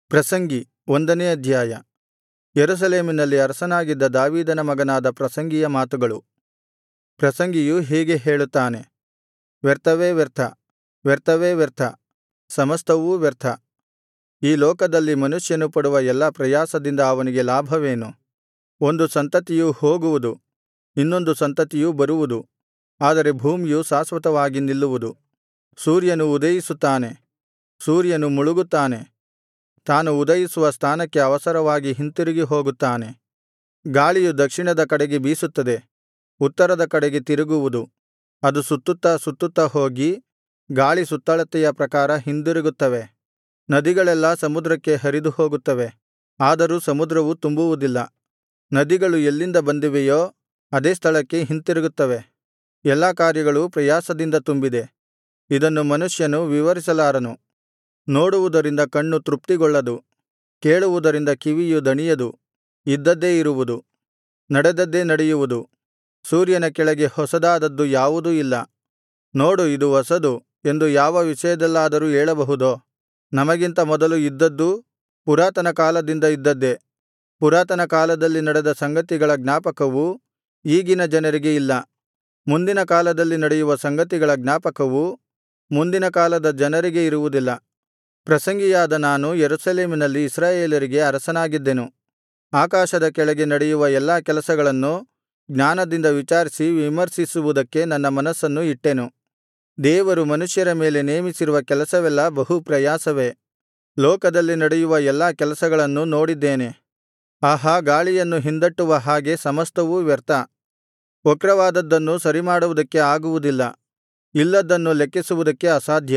ಪ್ರಸಂಗಿ ಒಂದನೇ ಅಧ್ಯಾಯ ಯೆರೂಸಲೇಮಿನಲ್ಲಿ ಅರಸನಾಗಿದ್ದ ದಾವೀದನ ಮಗನಾದ ಪ್ರಸಂಗಿಯ ಮಾತುಗಳು ಪ್ರಸಂಗಿಯು ಹೀಗೆ ಹೇಳುತ್ತಾನೆ ವ್ಯರ್ಥವೇ ವ್ಯರ್ಥ ವ್ಯರ್ಥವೇ ವ್ಯರ್ಥ ಸಮಸ್ತವೂ ವ್ಯರ್ಥ ಈ ಲೋಕದಲ್ಲಿ ಮನುಷ್ಯನು ಪಡುವ ಎಲ್ಲಾ ಪ್ರಯಾಸದಿಂದ ಅವನಿಗೆ ಲಾಭವೇನು ಒಂದು ಸಂತತಿಯು ಹೋಗುವುದು ಇನ್ನೊಂದು ಸಂತತಿಯು ಬರುವುದು ಆದರೆ ಭೂಮಿಯು ಶಾಶ್ವತವಾಗಿ ನಿಲ್ಲುವುದು ಸೂರ್ಯನು ಉದಯಿಸುತ್ತಾನೆ ಸೂರ್ಯನು ಮುಳುಗುತ್ತಾನೆ ತಾನು ಉದಯಿಸುವ ಸ್ಥಾನಕ್ಕೆ ಅವಸರವಾಗಿ ಹಿಂತಿರುಗಿ ಹೋಗುತ್ತಾನೆ ಗಾಳಿಯು ದಕ್ಷಿಣದ ಕಡೆಗೆ ಬೀಸುತ್ತದೆ ಉತ್ತರದ ಕಡೆಗೆ ತಿರುಗುವುದು ಅದು ಸುತ್ತುತ್ತಾ ಸುತ್ತುತ್ತಾ ಹೋಗಿ ಗಾಳಿ ಸುತ್ತಳತೆಯ ಪ್ರಕಾರ ಹಿಂದಿರುಗುತ್ತವೆ ನದಿಗಳೆಲ್ಲಾ ಸಮುದ್ರಕ್ಕೆ ಹರಿದು ಹೋಗುತ್ತವೆ ಆದರೂ ಸಮುದ್ರವು ತುಂಬುವುದಿಲ್ಲ ನದಿಗಳು ಎಲ್ಲಿಂದ ಬಂದಿವೆಯೋ ಅದೇ ಸ್ಥಳಕ್ಕೆ ಹಿಂತಿರುಗುತ್ತವೆ ಎಲ್ಲಾ ಕಾರ್ಯಗಳು ಪ್ರಯಾಸದಿಂದ ತುಂಬಿದೆ ಇದನ್ನು ಮನುಷ್ಯನು ವಿವರಿಸಲಾರನು ನೋಡುವುದರಿಂದ ಕಣ್ಣು ತೃಪ್ತಿಗೊಳ್ಳದು ಕೇಳುವುದರಿಂದ ಕಿವಿಯು ದಣಿಯದು ಇದ್ದದ್ದೇ ಇರುವುದು ನಡೆದದ್ದೇ ನಡೆಯುವುದು ಸೂರ್ಯನ ಕೆಳಗೆ ಹೊಸದಾದದ್ದು ಯಾವುದೂ ಇಲ್ಲ ನೋಡು ಇದು ಹೊಸದು ಎಂದು ಯಾವ ವಿಷಯದಲ್ಲಾದರೂ ಹೇಳಬಹುದೋ ನಮಗಿಂತ ಮೊದಲು ಇದ್ದದ್ದೂ ಪುರಾತನ ಕಾಲದಿಂದ ಇದ್ದದ್ದೇ ಪುರಾತನ ಕಾಲದಲ್ಲಿ ನಡೆದ ಸಂಗತಿಗಳ ಜ್ಞಾಪಕವು ಈಗಿನ ಜನರಿಗೆ ಇಲ್ಲ ಮುಂದಿನ ಕಾಲದಲ್ಲಿ ನಡೆಯುವ ಸಂಗತಿಗಳ ಜ್ಞಾಪಕವು ಮುಂದಿನ ಕಾಲದ ಜನರಿಗೆ ಇರುವುದಿಲ್ಲ ಪ್ರಸಂಗಿಯಾದ ನಾನು ಯೆರೂಸಲೇಮಿನಲ್ಲಿ ಇಸ್ರಾಯೇಲರಿಗೆ ಅರಸನಾಗಿದ್ದೆನು ಆಕಾಶದ ಕೆಳಗೆ ನಡೆಯುವ ಎಲ್ಲಾ ಕೆಲಸಗಳನ್ನು ಜ್ಞಾನದಿಂದ ವಿಚಾರಿಸಿ ವಿಮರ್ಶಿಸುವುದಕ್ಕೆ ನನ್ನ ಮನಸ್ಸನ್ನು ಇಟ್ಟೆನು ದೇವರು ಮನುಷ್ಯರ ಮೇಲೆ ನೇಮಿಸಿರುವ ಕೆಲಸವೆಲ್ಲಾ ಬಹು ಪ್ರಯಾಸವೇ ಲೋಕದಲ್ಲಿ ನಡೆಯುವ ಎಲ್ಲಾ ಕೆಲಸಗಳನ್ನು ನೋಡಿದ್ದೇನೆ ಆಹಾ ಗಾಳಿಯನ್ನು ಹಿಂದಟ್ಟುವ ಹಾಗೆ ಸಮಸ್ತವೂ ವ್ಯರ್ಥ ವಕ್ರವಾದದ್ದನ್ನು ಸರಿಮಾಡುವುದಕ್ಕೆ ಆಗುವುದಿಲ್ಲ ಇಲ್ಲದ್ದನ್ನು ಲೆಕ್ಕಿಸುವುದಕ್ಕೆ ಅಸಾಧ್ಯ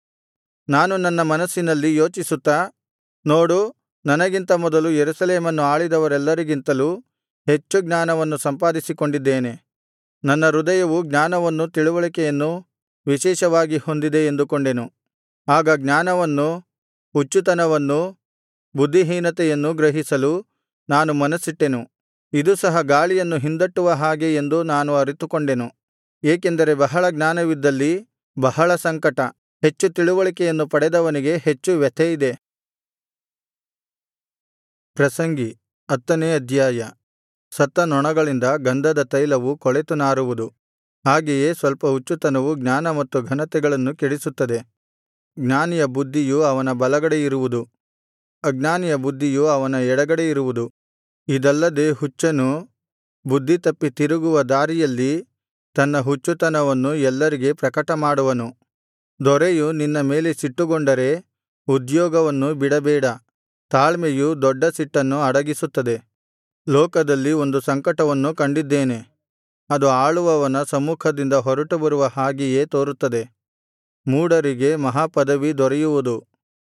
ನಾನು ನನ್ನ ಮನಸ್ಸಿನಲ್ಲಿ ಯೋಚಿಸುತ್ತಾ ನೋಡು ನನಗಿಂತ ಮೊದಲು ಯೆರೂಸಲೇಮನ್ನು ಆಳಿದವರೆಲ್ಲರಿಗಿಂತಲೂ ಹೆಚ್ಚು ಜ್ಞಾನವನ್ನು ಸಂಪಾದಿಸಿಕೊಂಡಿದ್ದೇನೆ ನನ್ನ ಹೃದಯವು ಜ್ಞಾನವನ್ನೂ ತಿಳಿವಳಿಕೆಯನ್ನೂ ವಿಶೇಷವಾಗಿ ಹೊಂದಿದೆ ಎಂದುಕೊಂಡೆನು ಆಗ ಜ್ಞಾನವನ್ನೂ ಹುಚ್ಚುತನವನ್ನೂ ಬುದ್ಧಿಹೀನತೆಯನ್ನೂ ಗ್ರಹಿಸಲು ನಾನು ಮನಸ್ಸಿಟ್ಟೆನು ಇದು ಸಹ ಗಾಳಿಯನ್ನು ಹಿಂದಟ್ಟುವ ಹಾಗೆ ಎಂದು ನಾನು ಅರಿತುಕೊಂಡೆನು ಏಕೆಂದರೆ ಬಹಳ ಜ್ಞಾನವಿದ್ದಲ್ಲಿ ಬಹಳ ಸಂಕಟ ಹೆಚ್ಚು ತಿಳಿವಳಿಕೆಯನ್ನು ಪಡೆದವನಿಗೆ ಹೆಚ್ಚು ವ್ಯಥೆಯಿದೆ ಪ್ರಸಂಗಿ ಹತ್ತನೇ ಅಧ್ಯಾಯ ಸತ್ತ ನೊಣಗಳಿಂದ ಗಂಧದ ತೈಲವು ಕೊಳೆತು ನಾರುವುದು ಹಾಗೆಯೇ ಸ್ವಲ್ಪ ಹುಚ್ಚುತನವು ಜ್ಞಾನ ಮತ್ತು ಘನತೆಗಳನ್ನು ಕೆಡಿಸುತ್ತದೆ ಜ್ಞಾನಿಯ ಬುದ್ಧಿಯು ಅವನ ಬಲಗಡೆ ಇರುವುದು ಅಜ್ಞಾನಿಯ ಬುದ್ಧಿಯು ಅವನ ಎಡಗಡೆ ಇರುವುದು ಇದಲ್ಲದೆ ಹುಚ್ಚನು ಬುದ್ಧಿತಪ್ಪಿ ತಿರುಗುವ ದಾರಿಯಲ್ಲಿ ತನ್ನ ಹುಚ್ಚುತನವನ್ನು ಎಲ್ಲರಿಗೆ ಪ್ರಕಟಮಾಡುವನು ದೊರೆಯು ನಿನ್ನ ಮೇಲೆ ಸಿಟ್ಟುಗೊಂಡರೆ ಉದ್ಯೋಗವನ್ನು ಬಿಡಬೇಡ ತಾಳ್ಮೆಯು ದೊಡ್ಡ ಸಿಟ್ಟನ್ನು ಅಡಗಿಸುತ್ತದೆ ಲೋಕದಲ್ಲಿ ಒಂದು ಸಂಕಟವನ್ನು ಕಂಡಿದ್ದೇನೆ ಅದು ಆಳುವವನ ಸಮ್ಮುಖದಿಂದ ಹೊರಟುಬರುವ ಹಾಗೆಯೇ ತೋರುತ್ತದೆ ಮೂಢರಿಗೆ ಮಹಾಪದವಿ ದೊರೆಯುವುದು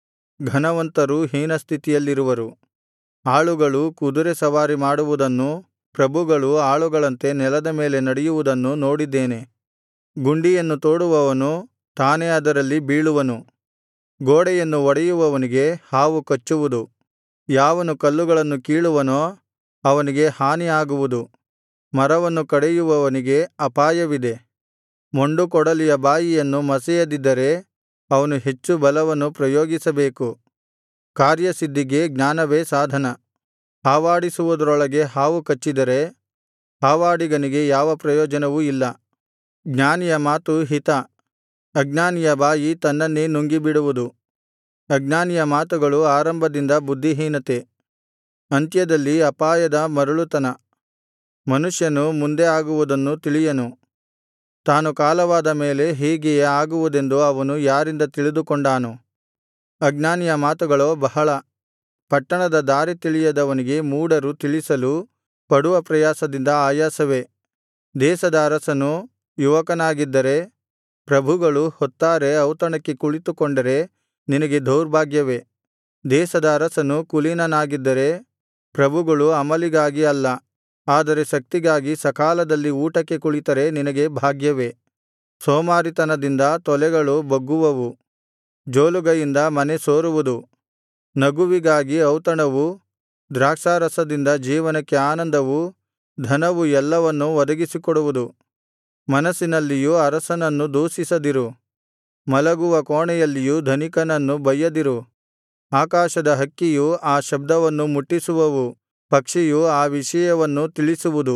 ಘನವಂತರು ಹೀನಸ್ಥಿತಿಯಲ್ಲಿರುವರು ಆಳುಗಳು ಕುದುರೆ ಸವಾರಿ ಮಾಡುವುದನ್ನೂ ಪ್ರಭುಗಳು ಆಳುಗಳಂತೆ ನೆಲದ ಮೇಲೆ ನಡೆಯುವುದನ್ನೂ ನೋಡಿದ್ದೇನೆ ಗುಂಡಿಯನ್ನು ತೋಡುವವನು ತಾನೇ ಅದರಲ್ಲಿ ಬೀಳುವನು ಗೋಡೆಯನ್ನು ಒಡೆಯುವವನಿಗೆ ಹಾವು ಕಚ್ಚುವುದು ಯಾವನು ಕಲ್ಲುಗಳನ್ನು ಕೀಳುವನೋ ಅವನಿಗೆ ಹಾನಿ ಆಗುವುದು ಮರವನ್ನು ಕಡೆಯುವವನಿಗೆ ಅಪಾಯವಿದೆ ಮೊಂಡುಕೊಡಲಿಯ ಬಾಯಿಯನ್ನು ಮಸೆಯದಿದ್ದರೆ ಅವನು ಹೆಚ್ಚು ಬಲವನ್ನು ಪ್ರಯೋಗಿಸಬೇಕು ಕಾರ್ಯಸಿದ್ಧಿಗೆ ಜ್ಞಾನವೇ ಸಾಧನ ಹಾವಾಡಿಸುವುದರೊಳಗೆ ಹಾವು ಕಚ್ಚಿದರೆ ಹಾವಾಡಿಗನಿಗೆ ಯಾವ ಪ್ರಯೋಜನವೂ ಇಲ್ಲ ಜ್ಞಾನಿಯ ಮಾತು ಹಿತ ಅಜ್ಞಾನಿಯ ಬಾಯಿ ತನ್ನನ್ನೇ ನುಂಗಿಬಿಡುವುದು ಅಜ್ಞಾನಿಯ ಮಾತುಗಳು ಆರಂಭದಿಂದ ಬುದ್ಧಿಹೀನತೆ ಅಂತ್ಯದಲ್ಲಿ ಅಪಾಯದ ಮರಳುತನ ಮನುಷ್ಯನು ಮುಂದೆ ಆಗುವುದನ್ನು ತಿಳಿಯನು ತಾನು ಕಾಲವಾದ ಮೇಲೆ ಹೀಗೆಯೇ ಆಗುವುದೆಂದು ಅವನು ಯಾರಿಂದ ತಿಳಿದುಕೊಂಡಾನು ಅಜ್ಞಾನಿಯ ಮಾತುಗಳೋ ಬಹಳ ಪಟ್ಟಣದ ದಾರಿ ತಿಳಿಯದವನಿಗೆ ಮೂಢರು ತಿಳಿಸಲು ಪಡುವ ಪ್ರಯಾಸದಿಂದ ಆಯಾಸವೇ ದೇಶದ ಅರಸನು ಯುವಕನಾಗಿದ್ದರೆ ಪ್ರಭುಗಳು ಹೊತ್ತಾರೆ ಔತಣಕ್ಕೆ ಕುಳಿತುಕೊಂಡರೆ ನಿನಗೆ ದೌರ್ಭಾಗ್ಯವೇ ದೇಶದ ಅರಸನು ಕುಲೀನನಾಗಿದ್ದರೆ ಪ್ರಭುಗಳು ಅಮಲಿಗಾಗಿ ಅಲ್ಲ ಆದರೆ ಶಕ್ತಿಗಾಗಿ ಸಕಾಲದಲ್ಲಿ ಊಟಕ್ಕೆ ಕುಳಿತರೆ ನಿನಗೆ ಭಾಗ್ಯವೇ ಸೋಮಾರಿತನದಿಂದ ತೊಲೆಗಳು ಬೊಗ್ಗುವವು ಜೋಲುಗೈಯಿಂದ ಮನೆ ಸೋರುವುದು ನಗುವಿಗಾಗಿ ಔತಣವು ದ್ರಾಕ್ಷಾರಸದಿಂದ ಜೀವನಕ್ಕೆ ಆನಂದವು ಧನವು ಎಲ್ಲವನ್ನೂ ಒದಗಿಸಿಕೊಡುವುದು ಮನಸ್ಸಿನಲ್ಲಿಯೂ ಅರಸನನ್ನು ದೂಷಿಸದಿರು ಮಲಗುವ ಕೋಣೆಯಲ್ಲಿಯೂ ಧನಿಕನನ್ನು ಬಯ್ಯದಿರು ಆಕಾಶದ ಹಕ್ಕಿಯು ಆ ಶಬ್ದವನ್ನು ಮುಟ್ಟಿಸುವವು ಪಕ್ಷಿಯು ಆ ವಿಷಯವನ್ನು ತಿಳಿಸುವುದು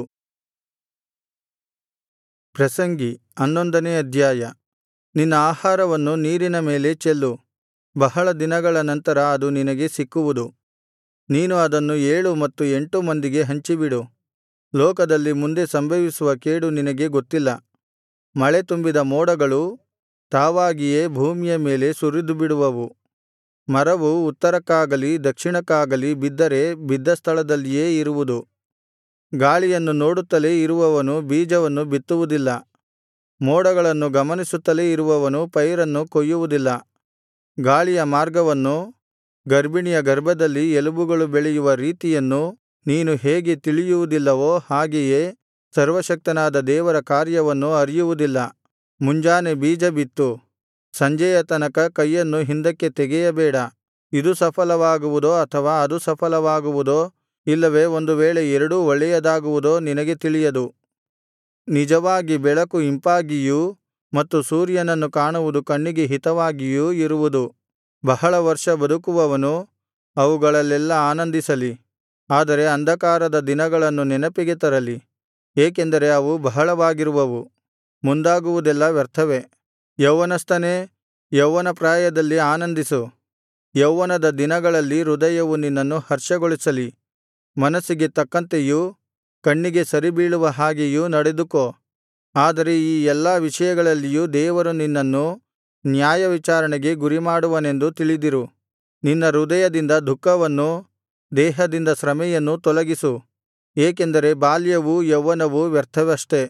ಪ್ರಸಂಗಿ ಹನ್ನೊಂದನೇ ಅಧ್ಯಾಯ ನಿನ್ನ ಆಹಾರವನ್ನು ನೀರಿನ ಮೇಲೆ ಚೆಲ್ಲು ಬಹಳ ದಿನಗಳ ನಂತರ ಅದು ನಿನಗೆ ಸಿಕ್ಕುವುದು ನೀನು ಅದನ್ನು ಏಳು ಮತ್ತು ಎಂಟು ಮಂದಿಗೆ ಹಂಚಿಬಿಡು ಲೋಕದಲ್ಲಿ ಮುಂದೆ ಸಂಭವಿಸುವ ಕೇಡು ನಿನಗೆ ಗೊತ್ತಿಲ್ಲ ಮಳೆ ತುಂಬಿದ ಮೋಡಗಳು ತಾವಾಗಿಯೇ ಭೂಮಿಯ ಮೇಲೆ ಸುರಿದುಬಿಡುವವು ಮರವು ಉತ್ತರಕ್ಕಾಗಲಿ ದಕ್ಷಿಣಕ್ಕಾಗಲಿ ಬಿದ್ದರೆ ಬಿದ್ದ ಸ್ಥಳದಲ್ಲಿಯೇ ಇರುವುದು ಗಾಳಿಯನ್ನು ನೋಡುತ್ತಲೇ ಇರುವವನು ಬೀಜವನ್ನು ಬಿತ್ತುವುದಿಲ್ಲ ಮೋಡಗಳನ್ನು ಗಮನಿಸುತ್ತಲೇ ಇರುವವನು ಪೈರನ್ನು ಕೊಯ್ಯುವುದಿಲ್ಲ ಗಾಳಿಯ ಮಾರ್ಗವನ್ನು ಗರ್ಭಿಣಿಯ ಗರ್ಭದಲ್ಲಿ ಎಲುಬುಗಳು ಬೆಳೆಯುವ ರೀತಿಯನ್ನು ನೀನು ಹೇಗೆ ತಿಳಿಯುವುದಿಲ್ಲವೋ ಹಾಗೆಯೇ ಸರ್ವಶಕ್ತನಾದ ದೇವರ ಕಾರ್ಯವನ್ನು ಅರಿಯುವುದಿಲ್ಲ ಮುಂಜಾನೆ ಬೀಜ ಬಿತ್ತು ಸಂಜೆಯ ತನಕ ಕೈಯನ್ನು ಹಿಂದಕ್ಕೆ ತೆಗೆಯಬೇಡ ಇದು ಸಫಲವಾಗುವುದೋ ಅಥವಾ ಅದು ಸಫಲವಾಗುವುದೋ ಇಲ್ಲವೇ ಒಂದು ವೇಳೆ ಎರಡೂ ಒಳ್ಳೆಯದಾಗುವುದೋ ನಿನಗೆ ತಿಳಿಯದು ನಿಜವಾಗಿ ಬೆಳಕು ಇಂಪಾಗಿಯೂ ಮತ್ತು ಸೂರ್ಯನನ್ನು ಕಾಣುವುದು ಕಣ್ಣಿಗೆ ಹಿತವಾಗಿಯೂ ಇರುವುದು ಬಹಳ ವರ್ಷ ಬದುಕುವವನು ಅವುಗಳಲ್ಲೆಲ್ಲಾ ಆನಂದಿಸಲಿ ಆದರೆ ಅಂಧಕಾರದ ದಿನಗಳನ್ನು ನೆನಪಿಗೆ ತರಲಿ ಏಕೆಂದರೆ ಅವು ಬಹಳವಾಗಿರುವವು ಮುಂದಾಗುವುದೆಲ್ಲ ವ್ಯರ್ಥವೇ ಯೌವನಸ್ಥನೇ ಯೌವನ ಪ್ರಾಯದಲ್ಲಿ ಆನಂದಿಸು ಯೌವನದ ದಿನಗಳಲ್ಲಿ ಹೃದಯವು ನಿನ್ನನ್ನು ಹರ್ಷಗೊಳಿಸಲಿ ಮನಸ್ಸಿಗೆ ತಕ್ಕಂತೆಯೂ ಕಣ್ಣಿಗೆ ಸರಿಬೀಳುವ ಹಾಗೆಯೂ ನಡೆದುಕೋ ಆದರೆ ಈ ಎಲ್ಲಾ ವಿಷಯಗಳಲ್ಲಿಯೂ ದೇವರು ನಿನ್ನನ್ನು ನ್ಯಾಯವಿಚಾರಣೆಗೆ ಗುರಿಮಾಡುವನೆಂದು ತಿಳಿದಿರು ನಿನ್ನ ಹೃದಯದಿಂದ ದುಃಖವನ್ನೂ ದೇಹದಿಂದ ಶ್ರಮೆಯನ್ನೂ ತೊಲಗಿಸು ಏಕೆಂದರೆ ಬಾಲ್ಯವೂ ಯೌವನವೂ ವ್ಯರ್ಥವಷ್ಟೆ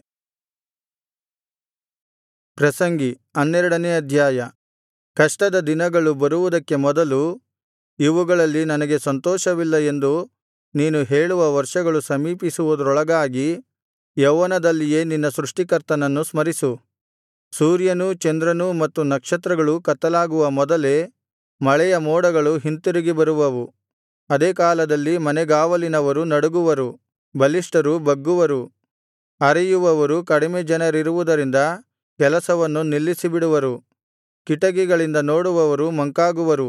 ಪ್ರಸಂಗಿ ಹನ್ನೆರಡನೇ ಅಧ್ಯಾಯ ಕಷ್ಟದ ದಿನಗಳು ಬರುವುದಕ್ಕೆ ಮೊದಲು ಇವುಗಳಲ್ಲಿ ನನಗೆ ಸಂತೋಷವಿಲ್ಲ ಎಂದು ನೀನು ಹೇಳುವ ವರ್ಷಗಳು ಸಮೀಪಿಸುವುದರೊಳಗಾಗಿ ಯೌವನದಲ್ಲಿಯೇ ನಿನ್ನ ಸೃಷ್ಟಿಕರ್ತನನ್ನು ಸ್ಮರಿಸು ಸೂರ್ಯನೂ ಚಂದ್ರನೂ ಮತ್ತು ನಕ್ಷತ್ರಗಳೂ ಕತ್ತಲಾಗುವ ಮೊದಲೇ ಮಳೆಯ ಮೋಡಗಳು ಹಿಂತಿರುಗಿ ಬರುವವು ಅದೇ ಕಾಲದಲ್ಲಿ ಮನೆಗಾವಲಿನವರು ನಡುಗುವರು ಬಲಿಷ್ಠರು ಬಗ್ಗುವರು ಅರೆಯುವವರು ಕಡಿಮೆ ಜನರಿರುವುದರಿಂದ ಕೆಲಸವನ್ನು ನಿಲ್ಲಿಸಿಬಿಡುವರು ಕಿಟಕಿಗಳಿಂದ ನೋಡುವವರು ಮಂಕಾಗುವರು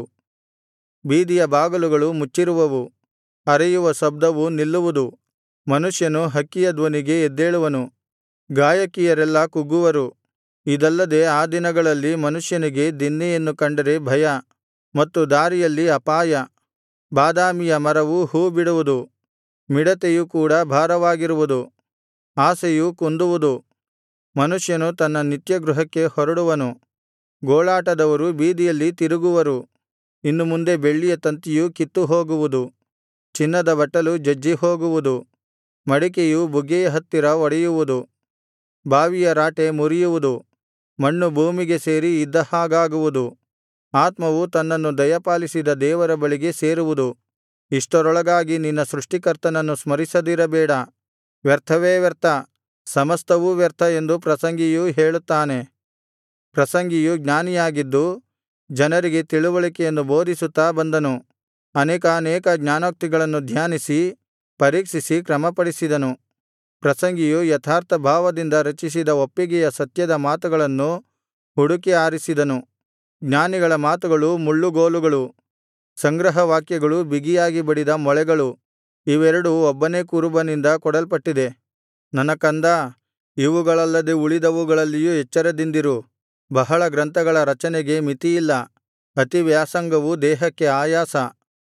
ಬೀದಿಯ ಬಾಗಿಲುಗಳು ಮುಚ್ಚಿರುವವು ಅರೆಯುವ ಶಬ್ದವು ನಿಲ್ಲುವುದು ಮನುಷ್ಯನು ಹಕ್ಕಿಯ ಧ್ವನಿಗೆ ಎದ್ದೇಳುವನು ಗಾಯಕಿಯರೆಲ್ಲಾ ಕುಗ್ಗುವರು ಇದಲ್ಲದೆ ಆ ದಿನಗಳಲ್ಲಿ ಮನುಷ್ಯನಿಗೆ ದಿನ್ನೆಯನ್ನು ಕಂಡರೆ ಭಯ ಮತ್ತು ದಾರಿಯಲ್ಲಿ ಅಪಾಯ ಬಾದಾಮಿಯ ಮರವು ಹೂ ಬಿಡುವುದು ಮಿಡತೆಯು ಕೂಡ ಭಾರವಾಗಿರುವುದು ಆಶೆಯು ಕುಂದುವುದು ಮನುಷ್ಯನು ತನ್ನ ನಿತ್ಯಗೃಹಕ್ಕೆ ಹೊರಡುವನು ಗೋಳಾಟದವರು ಬೀದಿಯಲ್ಲಿ ತಿರುಗುವರು ಇನ್ನು ಮುಂದೆ ಬೆಳ್ಳಿಯ ತಂತಿಯು ಕಿತ್ತುಹೋಗುವುದು ಚಿನ್ನದ ಬಟ್ಟಲು ಜಜ್ಜಿಹೋಗುವುದು ಮಡಿಕೆಯು ಬುಗ್ಗೆಯ ಹತ್ತಿರ ಒಡೆಯುವುದು ಬಾವಿಯ ರಾಟೆ ಮುರಿಯುವುದು ಮಣ್ಣು ಭೂಮಿಗೆ ಸೇರಿ ಇದ್ದ ಹಾಗಾಗುವುದು ಆತ್ಮವು ತನ್ನನ್ನು ದಯಪಾಲಿಸಿದ ದೇವರ ಬಳಿಗೆ ಸೇರುವುದು ಇಷ್ಟರೊಳಗಾಗಿ ನಿನ್ನ ಸೃಷ್ಟಿಕರ್ತನನ್ನು ಸ್ಮರಿಸದಿರಬೇಡ ವ್ಯರ್ಥವೇ ವ್ಯರ್ಥ ಸಮಸ್ತವೂ ವ್ಯರ್ಥ ಎಂದು ಪ್ರಸಂಗಿಯು ಹೇಳುತ್ತಾನೆ ಪ್ರಸಂಗಿಯು ಜ್ಞಾನಿಯಾಗಿದ್ದು ಜನರಿಗೆ ತಿಳಿವಳಿಕೆಯನ್ನು ಬೋಧಿಸುತ್ತಾ ಬಂದನು ಅನೇಕಾನೇಕ ಜ್ಞಾನೋಕ್ತಿಗಳನ್ನು ಧ್ಯಾನಿಸಿ ಪರೀಕ್ಷಿಸಿ ಕ್ರಮಪಡಿಸಿದನು ಪ್ರಸಂಗಿಯು ಯಥಾರ್ಥ ಭಾವದಿಂದ ರಚಿಸಿದ ಒಪ್ಪಿಗೆಯ ಸತ್ಯದ ಮಾತುಗಳನ್ನು ಹುಡುಕಿ ಆರಿಸಿದನು ಜ್ಞಾನಿಗಳ ಮಾತುಗಳು ಮುಳ್ಳುಗೋಲುಗಳು ಸಂಗ್ರಹವಾಕ್ಯಗಳು ಬಿಗಿಯಾಗಿ ಬಡಿದ ಮೊಳೆಗಳು ಇವೆರಡು ಒಬ್ಬನೇ ಕುರುಬನಿಂದ ಕೊಡಲ್ಪಟ್ಟಿದೆ ನನ್ನ ಕಂದಾ ಇವುಗಳಲ್ಲದೆ ಉಳಿದವುಗಳಲ್ಲಿಯೂ ಎಚ್ಚರದಿಂದಿರು ಬಹಳ ಗ್ರಂಥಗಳ ರಚನೆಗೆ ಮಿತಿಯಿಲ್ಲ ಅತಿವ್ಯಾಸಂಗವು ದೇಹಕ್ಕೆ ಆಯಾಸ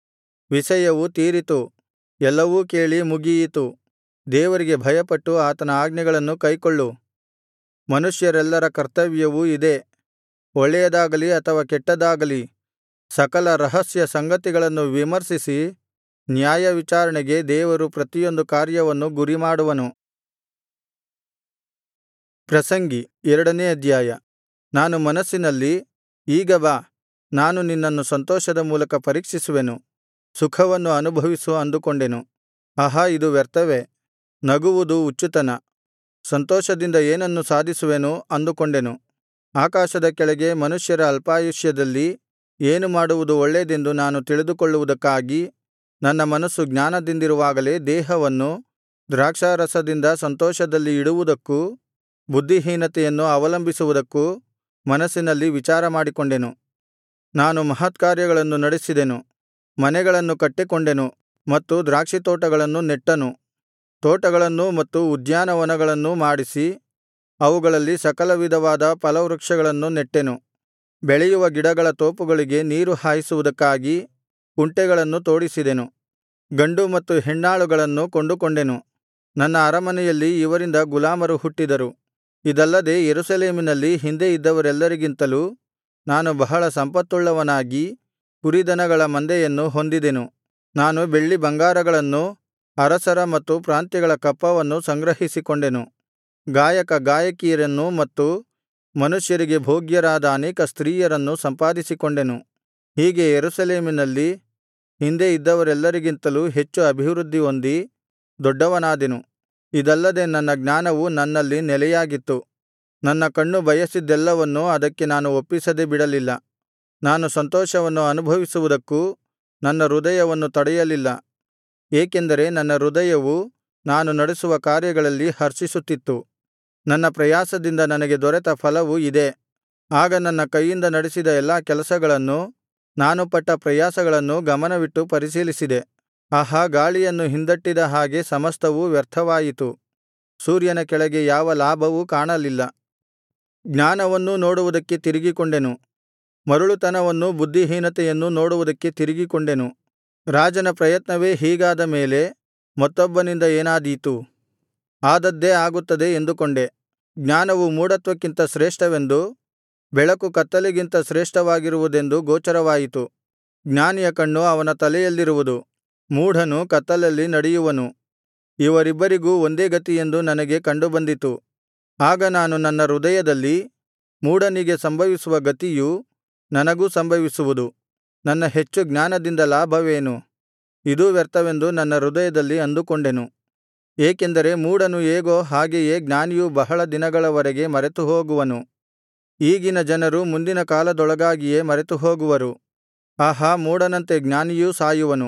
ವಿಷಯವು ತೀರಿತು ಎಲ್ಲವೂ ಕೇಳಿ ಮುಗಿಯಿತು ದೇವರಿಗೆ ಭಯಪಟ್ಟು ಆತನ ಆಜ್ಞೆಗಳನ್ನು ಕೈಕೊಳ್ಳು ಮನುಷ್ಯರೆಲ್ಲರ ಕರ್ತವ್ಯವೂ ಇದೇ ಒಳ್ಳೆಯದಾಗಲಿ ಅಥವಾ ಕೆಟ್ಟದಾಗಲಿ ಸಕಲ ರಹಸ್ಯ ಸಂಗತಿಗಳನ್ನು ವಿಮರ್ಶಿಸಿ ನ್ಯಾಯವಿಚಾರಣೆಗೆ ದೇವರು ಪ್ರತಿಯೊಂದು ಕಾರ್ಯವನ್ನು ಗುರಿಮಾಡುವನು ಪ್ರಸಂಗಿ ಎರಡನೇ ಅಧ್ಯಾಯ ನಾನು ಮನಸ್ಸಿನಲ್ಲಿ ಈಗ ಬಾ ನಾನು ನಿನ್ನನ್ನು ಸಂತೋಷದ ಮೂಲಕ ಪರೀಕ್ಷಿಸುವೆನು ಸುಖವನ್ನು ಅನುಭವಿಸು ಅಂದುಕೊಂಡೆನು ಆಹಾ ಇದು ವ್ಯರ್ಥವೇ ನಗುವುದು ಹುಚ್ಚುತನ ಸಂತೋಷದಿಂದ ಏನನ್ನು ಸಾಧಿಸುವೆನು ಅಂದುಕೊಂಡೆನು ಆಕಾಶದ ಕೆಳಗೆ ಮನುಷ್ಯರ ಅಲ್ಪಾಯುಷ್ಯದಲ್ಲಿ ಏನು ಮಾಡುವುದು ಒಳ್ಳೇದೆಂದು ನಾನು ತಿಳಿದುಕೊಳ್ಳುವುದಕ್ಕಾಗಿ ನನ್ನ ಮನಸ್ಸು ಜ್ಞಾನದಿಂದಿರುವಾಗಲೇ ದೇಹವನ್ನು ದ್ರಾಕ್ಷಾರಸದಿಂದ ಸಂತೋಷದಲ್ಲಿ ಇಡುವುದಕ್ಕೂ ಬುದ್ಧಿಹೀನತೆಯನ್ನು ಅವಲಂಬಿಸುವುದಕ್ಕೂ ಮನಸ್ಸಿನಲ್ಲಿ ವಿಚಾರಮಾಡಿಕೊಂಡೆನು ನಾನು ಮಹತ್ಕಾರ್ಯಗಳನ್ನು ನಡೆಸಿದೆನು ಮನೆಗಳನ್ನು ಕಟ್ಟಿಕೊಂಡೆನು ಮತ್ತು ದ್ರಾಕ್ಷಿತೋಟಗಳನ್ನು ನೆಟ್ಟನು ತೋಟಗಳನ್ನೂ ಮತ್ತು ಉದ್ಯಾನವನಗಳನ್ನೂ ಮಾಡಿಸಿ ಅವುಗಳಲ್ಲಿ ಸಕಲವಿಧವಾದ ಫಲವೃಕ್ಷಗಳನ್ನು ನೆಟ್ಟೆನು ಬೆಳೆಯುವ ಗಿಡಗಳ ತೋಪುಗಳಿಗೆ ನೀರು ಹಾಯಿಸುವುದಕ್ಕಾಗಿ ಕುಂಟೆಗಳನ್ನು ತೋಡಿಸಿದೆನು ಗಂಡು ಮತ್ತು ಹೆಣ್ಣಾಳುಗಳನ್ನು ಕೊಂಡುಕೊಂಡೆನು ನನ್ನ ಅರಮನೆಯಲ್ಲಿ ಇವರಿಂದ ಗುಲಾಮರು ಹುಟ್ಟಿದರು ಇದಲ್ಲದೆ ಯೆರೂಸಲೇಮಿನಲ್ಲಿ ಹಿಂದೆ ಇದ್ದವರೆಲ್ಲರಿಗಿಂತಲೂ ನಾನು ಬಹಳ ಸಂಪತ್ತುಳ್ಳವನಾಗಿ ಕುರಿದನಗಳ ಮಂದೆಯನ್ನು ಹೊಂದಿದೆನು ನಾನು ಬೆಳ್ಳಿ ಬಂಗಾರಗಳನ್ನು ಅರಸರ ಮತ್ತು ಪ್ರಾಂತ್ಯಗಳ ಕಪ್ಪವನ್ನು ಸಂಗ್ರಹಿಸಿಕೊಂಡೆನು ಗಾಯಕ ಗಾಯಕಿಯರನ್ನು ಮತ್ತು ಮನುಷ್ಯರಿಗೆ ಭೋಗ್ಯರಾದ ಅನೇಕ ಸ್ತ್ರೀಯರನ್ನು ಸಂಪಾದಿಸಿಕೊಂಡೆನು ಹೀಗೆ ಯೆರೂಸಲೇಮಿನಲ್ಲಿ ಹಿಂದೆ ಇದ್ದವರೆಲ್ಲರಿಗಿಂತಲೂ ಹೆಚ್ಚು ಅಭಿವೃದ್ಧಿ ಹೊಂದಿ ದೊಡ್ಡವನಾದೆನು ಇದಲ್ಲದೆ ನನ್ನ ಜ್ಞಾನವು ನನ್ನಲ್ಲಿ ನೆಲೆಯಾಗಿತ್ತು ನನ್ನ ಕಣ್ಣು ಬಯಸಿದ್ದೆಲ್ಲವನ್ನೂ ಅದಕ್ಕೆ ನಾನು ಒಪ್ಪಿಸದೆ ಬಿಡಲಿಲ್ಲ ನಾನು ಸಂತೋಷವನ್ನು ಅನುಭವಿಸುವುದಕ್ಕೂ ನನ್ನ ಹೃದಯವನ್ನು ತಡೆಯಲಿಲ್ಲ ಏಕೆಂದರೆ ನನ್ನ ಹೃದಯವು ನಾನು ನಡೆಸುವ ಕಾರ್ಯಗಳಲ್ಲಿ ಹರ್ಷಿಸುತ್ತಿತ್ತು ನನ್ನ ಪ್ರಯಾಸದಿಂದ ನನಗೆ ದೊರೆತ ಫಲವು ಇದೇ ಆಗ ನನ್ನ ಕೈಯಿಂದ ನಡೆಸಿದ ಎಲ್ಲಾ ಕೆಲಸಗಳನ್ನು ನಾನು ಪಟ್ಟ ಪ್ರಯಾಸಗಳನ್ನು ಗಮನವಿಟ್ಟು ಪರಿಶೀಲಿಸಿದೆ ಆಹಾ ಗಾಳಿಯನ್ನು ಹಿಂದಟ್ಟಿದ ಹಾಗೆ ಸಮಸ್ತವೂ ವ್ಯರ್ಥವಾಯಿತು ಸೂರ್ಯನ ಕೆಳಗೆ ಯಾವ ಲಾಭವೂ ಕಾಣಲಿಲ್ಲ ಜ್ಞಾನವನ್ನೂ ನೋಡುವುದಕ್ಕೆ ತಿರುಗಿಕೊಂಡೆನು ಮರುಳುತನವನ್ನೂ ಬುದ್ಧಿಹೀನತೆಯನ್ನೂ ನೋಡುವುದಕ್ಕೆ ತಿರುಗಿಕೊಂಡೆನು ರಾಜನ ಪ್ರಯತ್ನವೇ ಹೀಗಾದ ಮೇಲೆ ಮತ್ತೊಬ್ಬನಿಂದ ಏನಾದೀತು ಆದದ್ದೇ ಆಗುತ್ತದೆ ಎಂದುಕೊಂಡೆ ಜ್ಞಾನವು ಮೂಢತ್ವಕ್ಕಿಂತ ಶ್ರೇಷ್ಠವೆಂದು ಬೆಳಕು ಕತ್ತಲಿಗಿಂತ ಶ್ರೇಷ್ಠವಾಗಿರುವುದೆಂದು ಗೋಚರವಾಯಿತು ಜ್ಞಾನಿಯ ಕಣ್ಣು ಅವನ ತಲೆಯಲ್ಲಿರುವುದು ಮೂಢನು ಕತ್ತಲಲ್ಲಿ ನಡೆಯುವನು ಇವರಿಬ್ಬರಿಗೂ ಒಂದೇ ಗತಿಯೆಂದು ನನಗೆ ಕಂಡುಬಂದಿತು ಆಗ ನಾನು ನನ್ನ ಹೃದಯದಲ್ಲಿ ಮೂಢನಿಗೆ ಸಂಭವಿಸುವ ಗತಿಯು ನನಗೂ ಸಂಭವಿಸುವುದು ನನ್ನ ಹೆಚ್ಚು ಜ್ಞಾನದಿಂದ ಲಾಭವೇನು ಇದೂ ವ್ಯರ್ಥವೆಂದು ನನ್ನ ಹೃದಯದಲ್ಲಿ ಅಂದುಕೊಂಡೆನು ಏಕೆಂದರೆ ಮೂಢನು ಹೇಗೋ ಹಾಗೆಯೇ ಜ್ಞಾನಿಯೂ ಬಹಳ ದಿನಗಳವರೆಗೆ ಮರೆತುಹೋಗುವನು ಈಗಿನ ಜನರು ಮುಂದಿನ ಕಾಲದೊಳಗಾಗಿಯೇ ಮರೆತುಹೋಗುವರು ಆಹಾ ಮೂಢನಂತೆ ಜ್ಞಾನಿಯೂ ಸಾಯುವನು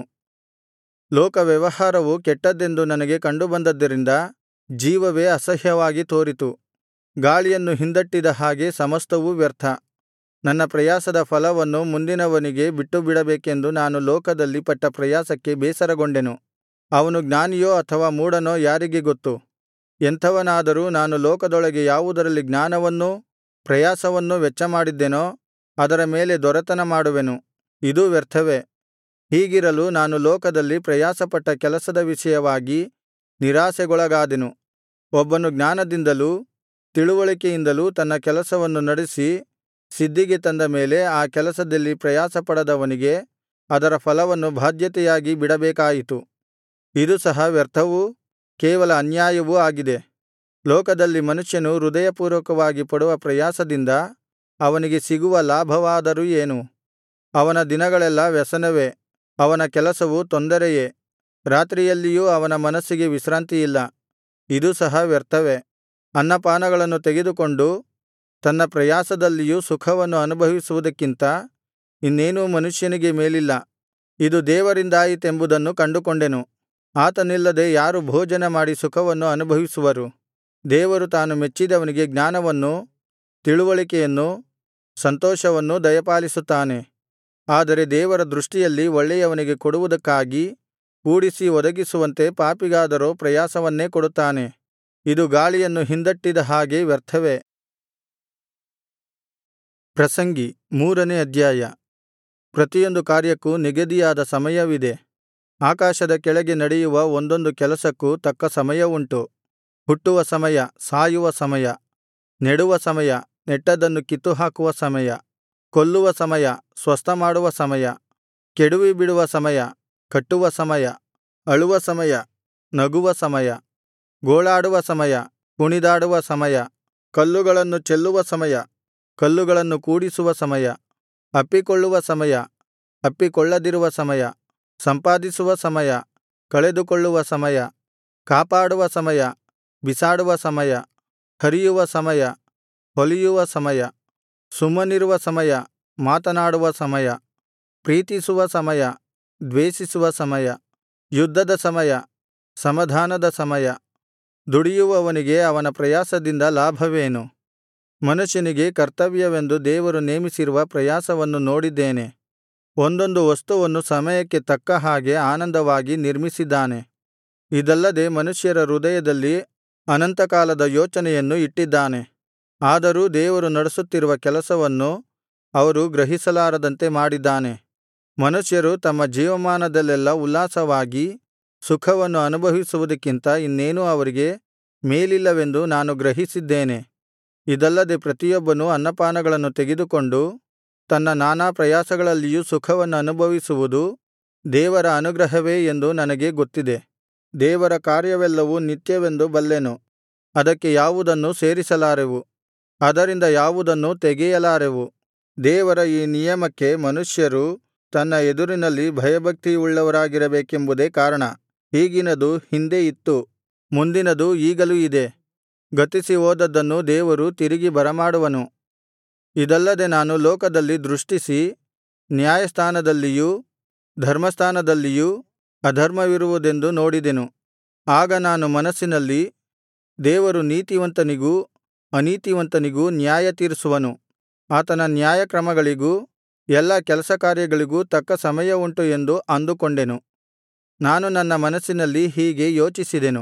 ಲೋಕವ್ಯವಹಾರವು ಕೆಟ್ಟದ್ದೆಂದು ನನಗೆ ಕಂಡುಬಂದದ್ದರಿಂದ ಜೀವವೇ ಅಸಹ್ಯವಾಗಿ ತೋರಿತು ಗಾಳಿಯನ್ನು ಹಿಂದಟ್ಟಿದ ಹಾಗೆ ಸಮಸ್ತವೂ ವ್ಯರ್ಥ ನನ್ನ ಪ್ರಯಾಸದ ಫಲವನ್ನು ಮುಂದಿನವನಿಗೆ ಬಿಟ್ಟುಬಿಡಬೇಕೆಂದು ನಾನು ಲೋಕದಲ್ಲಿ ಪಟ್ಟ ಪ್ರಯಾಸಕ್ಕೆ ಬೇಸರಗೊಂಡೆನು ಅವನು ಜ್ಞಾನಿಯೋ ಅಥವಾ ಮೂಢನೋ ಯಾರಿಗೆ ಗೊತ್ತು ಎಂಥವನಾದರೂ ನಾನು ಲೋಕದೊಳಗೆ ಯಾವುದರಲ್ಲಿ ಜ್ಞಾನವನ್ನೂ ಪ್ರಯಾಸವನ್ನೂ ವೆಚ್ಚಮಾಡಿದ್ದೆನೋ ಅದರ ಮೇಲೆ ದೊರೆತನ ಮಾಡುವೆನು ಇದೂ ವ್ಯರ್ಥವೇ ಹೀಗಿರಲು ನಾನು ಲೋಕದಲ್ಲಿ ಪ್ರಯಾಸಪಟ್ಟ ಕೆಲಸದ ವಿಷಯವಾಗಿ ನಿರಾಶೆಗೊಳಗಾದೆನು ಒಬ್ಬನು ಜ್ಞಾನದಿಂದಲೂ ತಿಳಿವಳಿಕೆಯಿಂದಲೂ ತನ್ನ ಕೆಲಸವನ್ನು ನಡೆಸಿ ಸಿದ್ಧಿಗೆ ತಂದ ಮೇಲೆ ಆ ಕೆಲಸದಲ್ಲಿ ಪ್ರಯಾಸಪಡದವನಿಗೆ ಅದರ ಫಲವನ್ನು ಬಾಧ್ಯತೆಯಾಗಿ ಬಿಡಬೇಕಾಯಿತು ಇದು ಸಹ ವ್ಯರ್ಥವೂ ಕೇವಲ ಅನ್ಯಾಯವೂ ಆಗಿದೆ ಲೋಕದಲ್ಲಿ ಮನುಷ್ಯನು ಹೃದಯಪೂರ್ವಕವಾಗಿ ಪಡುವ ಪ್ರಯಾಸದಿಂದ ಅವನಿಗೆ ಸಿಗುವ ಲಾಭವಾದರೂ ಏನು ಅವನ ದಿನಗಳೆಲ್ಲಾ ವ್ಯಸನವೇ ಅವನ ಕೆಲಸವು ತೊಂದರೆಯೇ ರಾತ್ರಿಯಲ್ಲಿಯೂ ಅವನ ಮನಸ್ಸಿಗೆ ವಿಶ್ರಾಂತಿಯಿಲ್ಲ ಇದೂ ಸಹ ವ್ಯರ್ಥವೇ ಅನ್ನಪಾನಗಳನ್ನು ತೆಗೆದುಕೊಂಡು ತನ್ನ ಪ್ರಯಾಸದಲ್ಲಿಯೂ ಸುಖವನ್ನು ಅನುಭವಿಸುವುದಕ್ಕಿಂತ ಇನ್ನೇನೂ ಮನುಷ್ಯನಿಗೆ ಮೇಲಿಲ್ಲ ಇದು ದೇವರಿಂದಾಯಿತೆಂಬುದನ್ನು ಕಂಡುಕೊಂಡೆನು ಆತನಿಲ್ಲದೆ ಯಾರು ಭೋಜನ ಮಾಡಿ ಸುಖವನ್ನು ಅನುಭವಿಸುವರು ದೇವರು ತಾನು ಮೆಚ್ಚಿದವನಿಗೆ ಜ್ಞಾನವನ್ನೂ ತಿಳಿವಳಿಕೆಯನ್ನೂ ಸಂತೋಷವನ್ನೂ ದಯಪಾಲಿಸುತ್ತಾನೆ ಆದರೆ ದೇವರ ದೃಷ್ಟಿಯಲ್ಲಿ ಒಳ್ಳೆಯವನಿಗೆ ಕೊಡುವುದಕ್ಕಾಗಿ ಕೂಡಿಸಿ ಒದಗಿಸುವಂತೆ ಪಾಪಿಗಾದರೋ ಪ್ರಯಾಸವನ್ನೇ ಕೊಡುತ್ತಾನೆ ಇದು ಗಾಳಿಯನ್ನು ಹಿಂದಟ್ಟಿದ ಹಾಗೆ ವ್ಯರ್ಥವೇ ಪ್ರಸಂಗಿ ಮೂರನೇ ಅಧ್ಯಾಯ ಪ್ರತಿಯೊಂದು ಕಾರ್ಯಕ್ಕೂ ನಿಗದಿಯಾದ ಸಮಯವಿದೆ ಆಕಾಶದ ಕೆಳಗೆ ನಡೆಯುವ ಒಂದೊಂದು ಕೆಲಸಕ್ಕೂ ತಕ್ಕ ಸಮಯವುಂಟು ಹುಟ್ಟುವ ಸಮಯ ಸಾಯುವ ಸಮಯ ನೆಡುವ ಸಮಯ ನೆಟ್ಟದ್ದನ್ನು ಕಿತ್ತುಹಾಕುವ ಸಮಯ ಕೊಲ್ಲುವ ಸಮಯ ಸ್ವಸ್ಥಮಾಡುವ ಸಮಯ ಕೆಡುವಿಬಿಡುವ ಸಮಯ ಕಟ್ಟುವ ಸಮಯ ಅಳುವ ಸಮಯ ನಗುವ ಸಮಯ ಗೋಳಾಡುವ ಸಮಯ ಕುಣಿದಾಡುವ ಸಮಯ ಕಲ್ಲುಗಳನ್ನು ಚೆಲ್ಲುವ ಸಮಯ ಕಲ್ಲುಗಳನ್ನು ಕೂಡಿಸುವ ಸಮಯ ಅಪ್ಪಿಕೊಳ್ಳುವ ಸಮಯ ಅಪ್ಪಿಕೊಳ್ಳದಿರುವ ಸಮಯ ಸಂಪಾದಿಸುವ ಸಮಯ ಕಳೆದುಕೊಳ್ಳುವ ಸಮಯ ಕಾಪಾಡುವ ಸಮಯ ಬಿಸಾಡುವ ಸಮಯ ಹರಿಯುವ ಸಮಯ ಹೊಲಿಯುವ ಸಮಯ ಸುಮ್ಮನಿರುವ ಸಮಯ ಮಾತನಾಡುವ ಸಮಯ ಪ್ರೀತಿಸುವ ಸಮಯ ದ್ವೇಷಿಸುವ ಸಮಯ ಯುದ್ಧದ ಸಮಯ ಸಮಾಧಾನದ ಸಮಯ ದುಡಿಯುವವನಿಗೆ ಅವನ ಪ್ರಯಾಸದಿಂದ ಲಾಭವೇನು ಮನುಷ್ಯನಿಗೆ ಕರ್ತವ್ಯವೆಂದು ದೇವರು ನೇಮಿಸಿರುವ ಪ್ರಯಾಸವನ್ನು ನೋಡಿದ್ದೇನೆ ಒಂದೊಂದು ವಸ್ತುವನ್ನು ಸಮಯಕ್ಕೆ ತಕ್ಕ ಹಾಗೆ ಆನಂದವಾಗಿ ನಿರ್ಮಿಸಿದ್ದಾನೆ ಇದಲ್ಲದೆ ಮನುಷ್ಯರ ಹೃದಯದಲ್ಲಿ ಅನಂತಕಾಲದ ಯೋಚನೆಯನ್ನು ಇಟ್ಟಿದ್ದಾನೆ ಆದರೂ ದೇವರು ನಡೆಸುತ್ತಿರುವ ಕೆಲಸವನ್ನು ಅವರು ಗ್ರಹಿಸಲಾರದಂತೆ ಮಾಡಿದ್ದಾನೆ ಮನುಷ್ಯರು ತಮ್ಮ ಜೀವಮಾನದಲ್ಲೆಲ್ಲಾ ಉಲ್ಲಾಸವಾಗಿ ಸುಖವನ್ನು ಅನುಭವಿಸುವುದಕ್ಕಿಂತ ಇನ್ನೇನೂ ಅವರಿಗೆ ಮೇಲಿಲ್ಲವೆಂದು ನಾನು ಗ್ರಹಿಸಿದ್ದೇನೆ ಇದಲ್ಲದೆ ಪ್ರತಿಯೊಬ್ಬನು ಅನ್ನಪಾನಗಳನ್ನು ತೆಗೆದುಕೊಂಡು ತನ್ನ ನಾನಾ ಪ್ರಯಾಸಗಳಲ್ಲಿಯೂ ಸುಖವನ್ನು ಅನುಭವಿಸುವುದು ದೇವರ ಅನುಗ್ರಹವೇ ಎಂದು ನನಗೆ ಗೊತ್ತಿದೆ ದೇವರ ಕಾರ್ಯವೆಲ್ಲವೂ ನಿತ್ಯವೆಂದು ಬಲ್ಲೆನು ಅದಕ್ಕೆ ಯಾವುದನ್ನೂ ಸೇರಿಸಲಾರೆವು ಅದರಿಂದ ಯಾವುದನ್ನೂ ತೆಗೆಯಲಾರೆವು ದೇವರ ಈ ನಿಯಮಕ್ಕೆ ಮನುಷ್ಯರು ತನ್ನ ಎದುರಿನಲ್ಲಿ ಭಯಭಕ್ತಿಯುಳ್ಳವರಾಗಿರಬೇಕೆಂಬುದೇ ಕಾರಣ ಈಗಿನದು ಹಿಂದೆ ಇತ್ತು ಮುಂದಿನದು ಈಗಲೂ ಇದೆ ಗತಿಸಿ ಹೋದದ್ದನ್ನು ದೇವರು ತಿರುಗಿ ಬರಮಾಡುವನು ಇದಲ್ಲದೆ ನಾನು ಲೋಕದಲ್ಲಿ ದೃಷ್ಟಿಸಿ ನ್ಯಾಯಸ್ಥಾನದಲ್ಲಿಯೂ ಧರ್ಮಸ್ಥಾನದಲ್ಲಿಯೂ ಅಧರ್ಮವಿರುವುದೆಂದು ನೋಡಿದೆನು ಆಗ ನಾನು ಮನಸ್ಸಿನಲ್ಲಿ ದೇವರು ನೀತಿವಂತನಿಗೂ ಅನೀತಿವಂತನಿಗೂ ನ್ಯಾಯತೀರಿಸುವನು ಆತನ ನ್ಯಾಯಕ್ರಮಗಳಿಗೂ ಎಲ್ಲಾ ಕೆಲಸಕಾರ್ಯಗಳಿಗೂ ತಕ್ಕ ಸಮಯವುಂಟು ಎಂದು ಅಂದುಕೊಂಡೆನು ನಾನು ನನ್ನ ಮನಸ್ಸಿನಲ್ಲಿ ಹೀಗೆ ಯೋಚಿಸಿದೆನು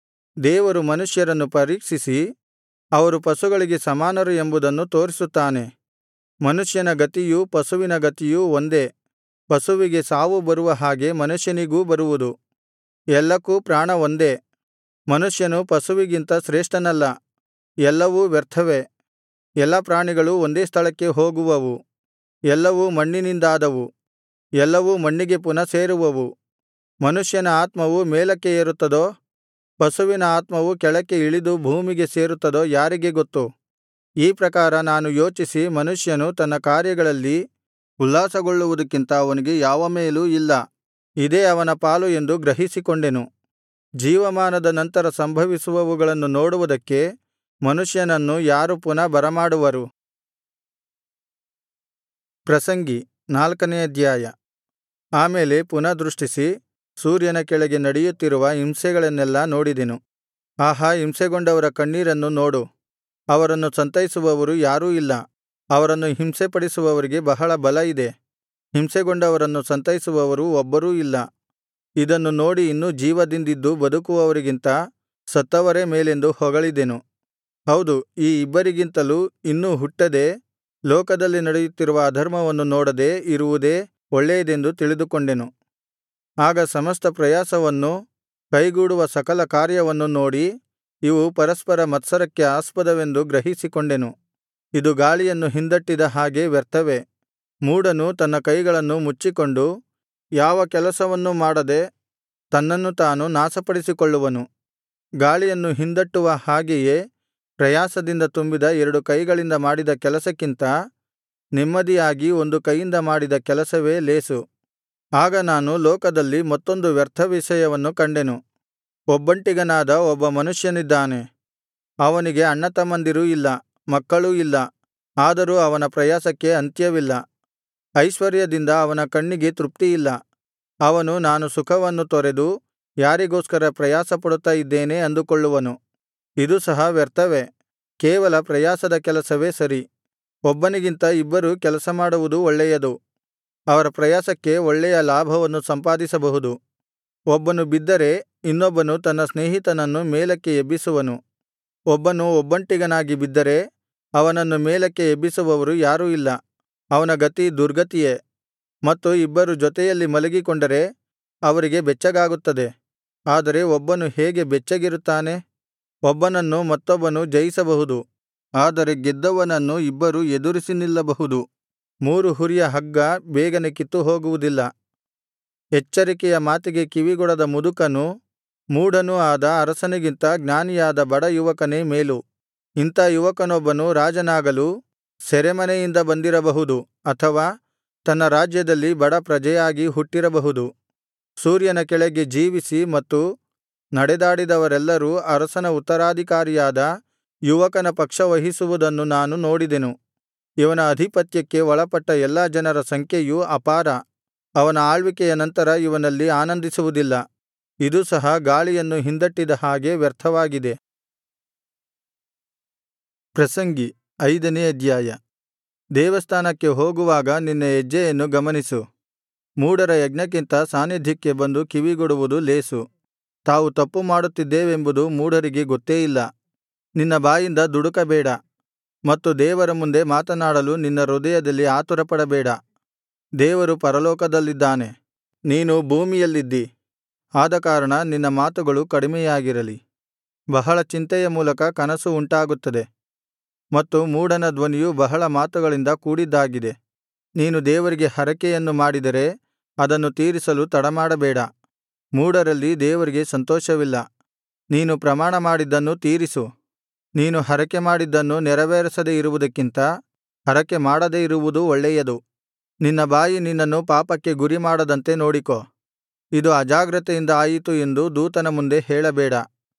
ದೇವರು ಮನುಷ್ಯರನ್ನು ಪರೀಕ್ಷಿಸಿ ಅವರು ಪಶುಗಳಿಗೆ ಸಮಾನರು ಎಂಬುದನ್ನು ತೋರಿಸುತ್ತಾನೆ ಮನುಷ್ಯನ ಗತಿಯೂ ಪಶುವಿನ ಗತಿಯೂ ಒಂದೇ ಪಶುವಿಗೆ ಸಾವು ಬರುವ ಹಾಗೆ ಮನುಷ್ಯನಿಗೂ ಬರುವುದು ಎಲ್ಲಕ್ಕೂ ಪ್ರಾಣ ಒಂದೇ ಮನುಷ್ಯನು ಪಶುವಿಗಿಂತ ಶ್ರೇಷ್ಠನಲ್ಲ ಎಲ್ಲವೂ ವ್ಯರ್ಥವೇ ಎಲ್ಲಾ ಪ್ರಾಣಿಗಳು ಒಂದೇ ಸ್ಥಳಕ್ಕೆ ಹೋಗುವವು ಎಲ್ಲವೂ ಮಣ್ಣಿನಿಂದಾದವು ಎಲ್ಲವೂ ಮಣ್ಣಿಗೆ ಪುನಃ ಸೇರುವವು ಮನುಷ್ಯನ ಆತ್ಮವು ಮೇಲಕ್ಕೆ ಏರುತ್ತದೋ ಪಶುವಿನ ಆತ್ಮವು ಕೆಳಕ್ಕೆ ಇಳಿದು ಭೂಮಿಗೆ ಸೇರುತ್ತದೋ ಯಾರಿಗೆ ಗೊತ್ತು ಈ ಪ್ರಕಾರ ನಾನು ಯೋಚಿಸಿ ಮನುಷ್ಯನು ತನ್ನ ಕಾರ್ಯಗಳಲ್ಲಿ ಉಲ್ಲಾಸಗೊಳ್ಳುವುದಕ್ಕಿಂತ ಅವನಿಗೆ ಯಾವ ಮೇಲೂ ಇಲ್ಲ ಇದೇ ಅವನ ಪಾಲು ಎಂದು ಗ್ರಹಿಸಿಕೊಂಡೆನು ಜೀವಮಾನದ ನಂತರ ಸಂಭವಿಸುವವುಗಳನ್ನು ನೋಡುವುದಕ್ಕೆ ಮನುಷ್ಯನನ್ನು ಯಾರು ಪುನಃ ಬರಮಾಡುವರು ಪ್ರಸಂಗಿ ನಾಲ್ಕನೇ ಅಧ್ಯಾಯ ಆಮೇಲೆ ಪುನಃ ದೃಷ್ಟಿಸಿ ಸೂರ್ಯನ ಕೆಳಗೆ ನಡೆಯುತ್ತಿರುವ ಹಿಂಸೆಗಳನ್ನೆಲ್ಲಾ ನೋಡಿದೆನು ಆಹಾ ಹಿಂಸೆಗೊಂಡವರ ಕಣ್ಣೀರನ್ನು ನೋಡು ಅವರನ್ನು ಸಂತೈಸುವವರು ಯಾರೂ ಇಲ್ಲ ಅವರನ್ನು ಹಿಂಸೆಪಡಿಸುವವರಿಗೆ ಬಹಳ ಬಲ ಇದೆ ಹಿಂಸೆಗೊಂಡವರನ್ನು ಸಂತೈಸುವವರು ಒಬ್ಬರೂ ಇಲ್ಲ ಇದನ್ನು ನೋಡಿ ಇನ್ನೂ ಜೀವದಿಂದಿದ್ದು ಬದುಕುವವರಿಗಿಂತ ಸತ್ತವರೇ ಮೇಲೆಂದು ಹೊಗಳಿದೆನು ಹೌದು ಈ ಇಬ್ಬರಿಗಿಂತಲೂ ಇನ್ನೂ ಹುಟ್ಟದೆ ಲೋಕದಲ್ಲಿ ನಡೆಯುತ್ತಿರುವ ಅಧರ್ಮವನ್ನು ನೋಡದೆ ಇರುವುದೇ ಒಳ್ಳೆಯದೆಂದು ತಿಳಿದುಕೊಂಡೆನು ಆಗ ಸಮಸ್ತ ಪ್ರಯಾಸವನ್ನೂ ಕೈಗೂಡುವ ಸಕಲ ಕಾರ್ಯವನ್ನು ನೋಡಿ ಇವು ಪರಸ್ಪರ ಮತ್ಸರಕ್ಕೆ ಆಸ್ಪದವೆಂದು ಗ್ರಹಿಸಿಕೊಂಡೆನು ಇದು ಗಾಳಿಯನ್ನು ಹಿಂದಟ್ಟಿದ ಹಾಗೆ ವ್ಯರ್ಥವೇ ಮೂಢನು ತನ್ನ ಕೈಗಳನ್ನು ಮುಚ್ಚಿಕೊಂಡು ಯಾವ ಕೆಲಸವನ್ನೂ ಮಾಡದೆ ತನ್ನನ್ನು ತಾನು ನಾಶಪಡಿಸಿಕೊಳ್ಳುವನು ಗಾಳಿಯನ್ನು ಹಿಂದಟ್ಟುವ ಹಾಗೆಯೇ ಪ್ರಯಾಸದಿಂದ ತುಂಬಿದ ಎರಡು ಕೈಗಳಿಂದ ಮಾಡಿದ ಕೆಲಸಕ್ಕಿಂತ ನೆಮ್ಮದಿಯಾಗಿ ಒಂದು ಕೈಯಿಂದ ಮಾಡಿದ ಕೆಲಸವೇ ಲೇಸು ಆಗ ನಾನು ಲೋಕದಲ್ಲಿ ಮತ್ತೊಂದು ವ್ಯರ್ಥ ವಿಷಯವನ್ನು ಕಂಡೆನು ಒಬ್ಬಂಟಿಗನಾದ ಒಬ್ಬ ಮನುಷ್ಯನಿದ್ದಾನೆ ಅವನಿಗೆ ಅಣ್ಣತಮ್ಮಂದಿರೂ ಇಲ್ಲ ಮಕ್ಕಳೂ ಇಲ್ಲ ಆದರೂ ಅವನ ಪ್ರಯಾಸಕ್ಕೆ ಅಂತ್ಯವಿಲ್ಲ ಐಶ್ವರ್ಯದಿಂದ ಅವನ ಕಣ್ಣಿಗೆ ತೃಪ್ತಿಯಿಲ್ಲ ಅವನು ನಾನು ಸುಖವನ್ನು ತೊರೆದು ಯಾರಿಗೋಸ್ಕರ ಪ್ರಯಾಸಪಡುತ್ತಾ ಇದ್ದೇನೆ ಅಂದುಕೊಳ್ಳುವನು ಇದು ಸಹ ವ್ಯರ್ಥವೇ ಕೇವಲ ಪ್ರಯಾಸದ ಕೆಲಸವೇ ಸರಿ ಒಬ್ಬನಿಗಿಂತ ಇಬ್ಬರು ಕೆಲಸ ಮಾಡುವುದು ಒಳ್ಳೆಯದು ಅವರ ಪ್ರಯಾಸಕ್ಕೆ ಒಳ್ಳೆಯ ಲಾಭವನ್ನು ಸಂಪಾದಿಸಬಹುದು ಒಬ್ಬನು ಬಿದ್ದರೆ ಇನ್ನೊಬ್ಬನು ತನ್ನ ಸ್ನೇಹಿತನನ್ನು ಮೇಲಕ್ಕೆ ಎಬ್ಬಿಸುವನು ಒಬ್ಬನು ಒಬ್ಬಂಟಿಗನಾಗಿ ಬಿದ್ದರೆ ಅವನನ್ನು ಮೇಲಕ್ಕೆ ಎಬ್ಬಿಸುವವರು ಯಾರೂ ಇಲ್ಲ ಅವನ ಗತಿ ದುರ್ಗತಿಯೇ ಮತ್ತು ಇಬ್ಬರು ಜೊತೆಯಲ್ಲಿ ಮಲಗಿಕೊಂಡರೆ ಅವರಿಗೆ ಬೆಚ್ಚಗಾಗುತ್ತದೆ ಆದರೆ ಒಬ್ಬನು ಹೇಗೆ ಬೆಚ್ಚಗಿರುತ್ತಾನೆ ಒಬ್ಬನನ್ನು ಮತ್ತೊಬ್ಬನು ಜಯಿಸಬಹುದು ಆದರೆ ಗೆದ್ದವನನ್ನು ಇಬ್ಬರು ಎದುರಿಸಿ ನಿಲ್ಲಬಹುದು ಮೂರು ಹುರಿಯ ಹಗ್ಗ ಬೇಗನೆ ಕಿತ್ತುಹೋಗುವುದಿಲ್ಲ ಎಚ್ಚರಿಕೆಯ ಮಾತಿಗೆ ಕಿವಿಗೊಡದ ಮುದುಕನೂ ಮೂಢನೂ ಆದ ಅರಸನಿಗಿಂತ ಜ್ಞಾನಿಯಾದ ಬಡ ಯುವಕನೇ ಮೇಲು ಇಂಥ ಯುವಕನೊಬ್ಬನು ರಾಜನಾಗಲು ಸೆರೆಮನೆಯಿಂದ ಬಂದಿರಬಹುದು ಅಥವಾ ತನ್ನ ರಾಜ್ಯದಲ್ಲಿ ಬಡ ಪ್ರಜೆಯಾಗಿ ಹುಟ್ಟಿರಬಹುದು ಸೂರ್ಯನ ಕೆಳಗೆ ಜೀವಿಸಿ ಮತ್ತು ನಡೆದಾಡಿದವರೆಲ್ಲರೂ ಅರಸನ ಉತ್ತರಾಧಿಕಾರಿಯಾದ ಯುವಕನ ಪಕ್ಷವಹಿಸುವುದನ್ನು ನಾನು ನೋಡಿದೆನು ಇವನ ಅಧಿಪತ್ಯಕ್ಕೆ ಒಳಪಟ್ಟ ಎಲ್ಲಾ ಜನರ ಸಂಖ್ಯೆಯು ಅಪಾರ ಅವನ ಆಳ್ವಿಕೆಯ ನಂತರ ಇವನಲ್ಲಿ ಆನಂದಿಸುವುದಿಲ್ಲ ಇದು ಸಹ ಗಾಳಿಯನ್ನು ಹಿಂದಟ್ಟಿದ ಹಾಗೆ ವ್ಯರ್ಥವಾಗಿದೆ ಪ್ರಸಂಗಿ ಐದನೇ ಅಧ್ಯಾಯ ದೇವಸ್ಥಾನಕ್ಕೆ ಹೋಗುವಾಗ ನಿನ್ನ ಹೆಜ್ಜೆಯನ್ನು ಗಮನಿಸು ಮೂಢರ ಯಜ್ಞಕ್ಕಿಂತ ಸಾನ್ನಿಧ್ಯಕ್ಕೆ ಬಂದು ಕಿವಿಗೊಡುವುದು ಲೇಸು ತಾವು ತಪ್ಪು ಮಾಡುತ್ತಿದ್ದೇವೆಂಬುದು ಮೂಢರಿಗೆ ಗೊತ್ತೇ ಇಲ್ಲ ನಿನ್ನ ಬಾಯಿಂದ ದುಡುಕಬೇಡ ಮತ್ತು ದೇವರ ಮುಂದೆ ಮಾತನಾಡಲು ನಿನ್ನ ಹೃದಯದಲ್ಲಿ ಆತುರಪಡಬೇಡ ದೇವರು ಪರಲೋಕದಲ್ಲಿದ್ದಾನೆ ನೀನು ಭೂಮಿಯಲ್ಲಿದ್ದಿ ಆದಕಾರಣ ನಿನ್ನ ಮಾತುಗಳು ಕಡಿಮೆಯಾಗಿರಲಿ ಬಹಳ ಚಿಂತೆಯ ಮೂಲಕ ಕನಸು ಉಂಟಾಗುತ್ತದೆ ಮತ್ತು ಮೂಢನ ಧ್ವನಿಯು ಬಹಳ ಮಾತುಗಳಿಂದ ಕೂಡಿದ್ದಾಗಿದೆ ನೀನು ದೇವರಿಗೆ ಹರಕೆಯನ್ನು ಮಾಡಿದರೆ ಅದನ್ನು ತೀರಿಸಲು ತಡಮಾಡಬೇಡ ಮೂಢರಲ್ಲಿ ದೇವರಿಗೆ ಸಂತೋಷವಿಲ್ಲ ನೀನು ಪ್ರಮಾಣ ಮಾಡಿದ್ದನ್ನು ತೀರಿಸು ನೀನು ಹರಕೆ ಮಾಡಿದ್ದನ್ನು ನೆರವೇರಿಸದೆ ಇರುವುದಕ್ಕಿಂತ ಹರಕೆ ಮಾಡದೆ ಇರುವುದು ಒಳ್ಳೆಯದು ನಿನ್ನ ಬಾಯಿ ನಿನ್ನನ್ನು ಪಾಪಕ್ಕೆ ಗುರಿಮಾಡದಂತೆ ನೋಡಿಕೋ ಇದು ಅಜಾಗ್ರತೆಯಿಂದ ಆಯಿತು ಎಂದು ದೂತನ ಮುಂದೆ ಹೇಳಬೇಡ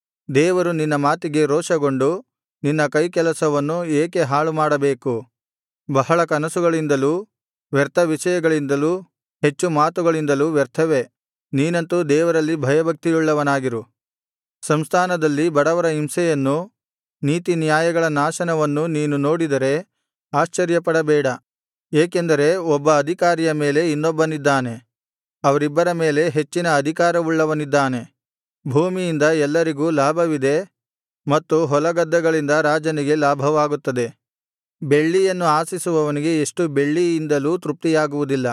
ದೇವರು ನಿನ್ನ ಮಾತಿಗೆ ರೋಷಗೊಂಡು ನಿನ್ನ ಕೈಕೆಲಸವನ್ನು ಏಕೆ ಹಾಳುಮಾಡಬೇಕು ಬಹಳ ಕನಸುಗಳಿಂದಲೂ ವ್ಯರ್ಥ ವಿಷಯಗಳಿಂದಲೂ ಹೆಚ್ಚು ಮಾತುಗಳಿಂದಲೂ ವ್ಯರ್ಥವೇ ನೀನಂತೂ ದೇವರಲ್ಲಿ ಭಯಭಕ್ತಿಯುಳ್ಳವನಾಗಿರು ಸಂಸ್ಥಾನದಲ್ಲಿ ಬಡವರ ಹಿಂಸೆಯನ್ನೂ ನೀತಿನ್ಯಾಯಗಳ ನಾಶನವನ್ನೂ ನೀನು ನೋಡಿದರೆ ಆಶ್ಚರ್ಯಪಡಬೇಡ ಏಕೆಂದರೆ ಒಬ್ಬ ಅಧಿಕಾರಿಯ ಮೇಲೆ ಇನ್ನೊಬ್ಬನಿದ್ದಾನೆ ಅವರಿಬ್ಬರ ಮೇಲೆ ಹೆಚ್ಚಿನ ಅಧಿಕಾರವುಳ್ಳವನಿದ್ದಾನೆ ಭೂಮಿಯಿಂದ ಎಲ್ಲರಿಗೂ ಲಾಭವಿದೆ ಮತ್ತು ಹೊಲಗದ್ದೆಗಳಿಂದ ರಾಜನಿಗೆ ಲಾಭವಾಗುತ್ತದೆ ಬೆಳ್ಳಿಯನ್ನು ಆಶಿಸುವವನಿಗೆ ಎಷ್ಟು ಬೆಳ್ಳಿಯಿಂದಲೂ ತೃಪ್ತಿಯಾಗುವುದಿಲ್ಲ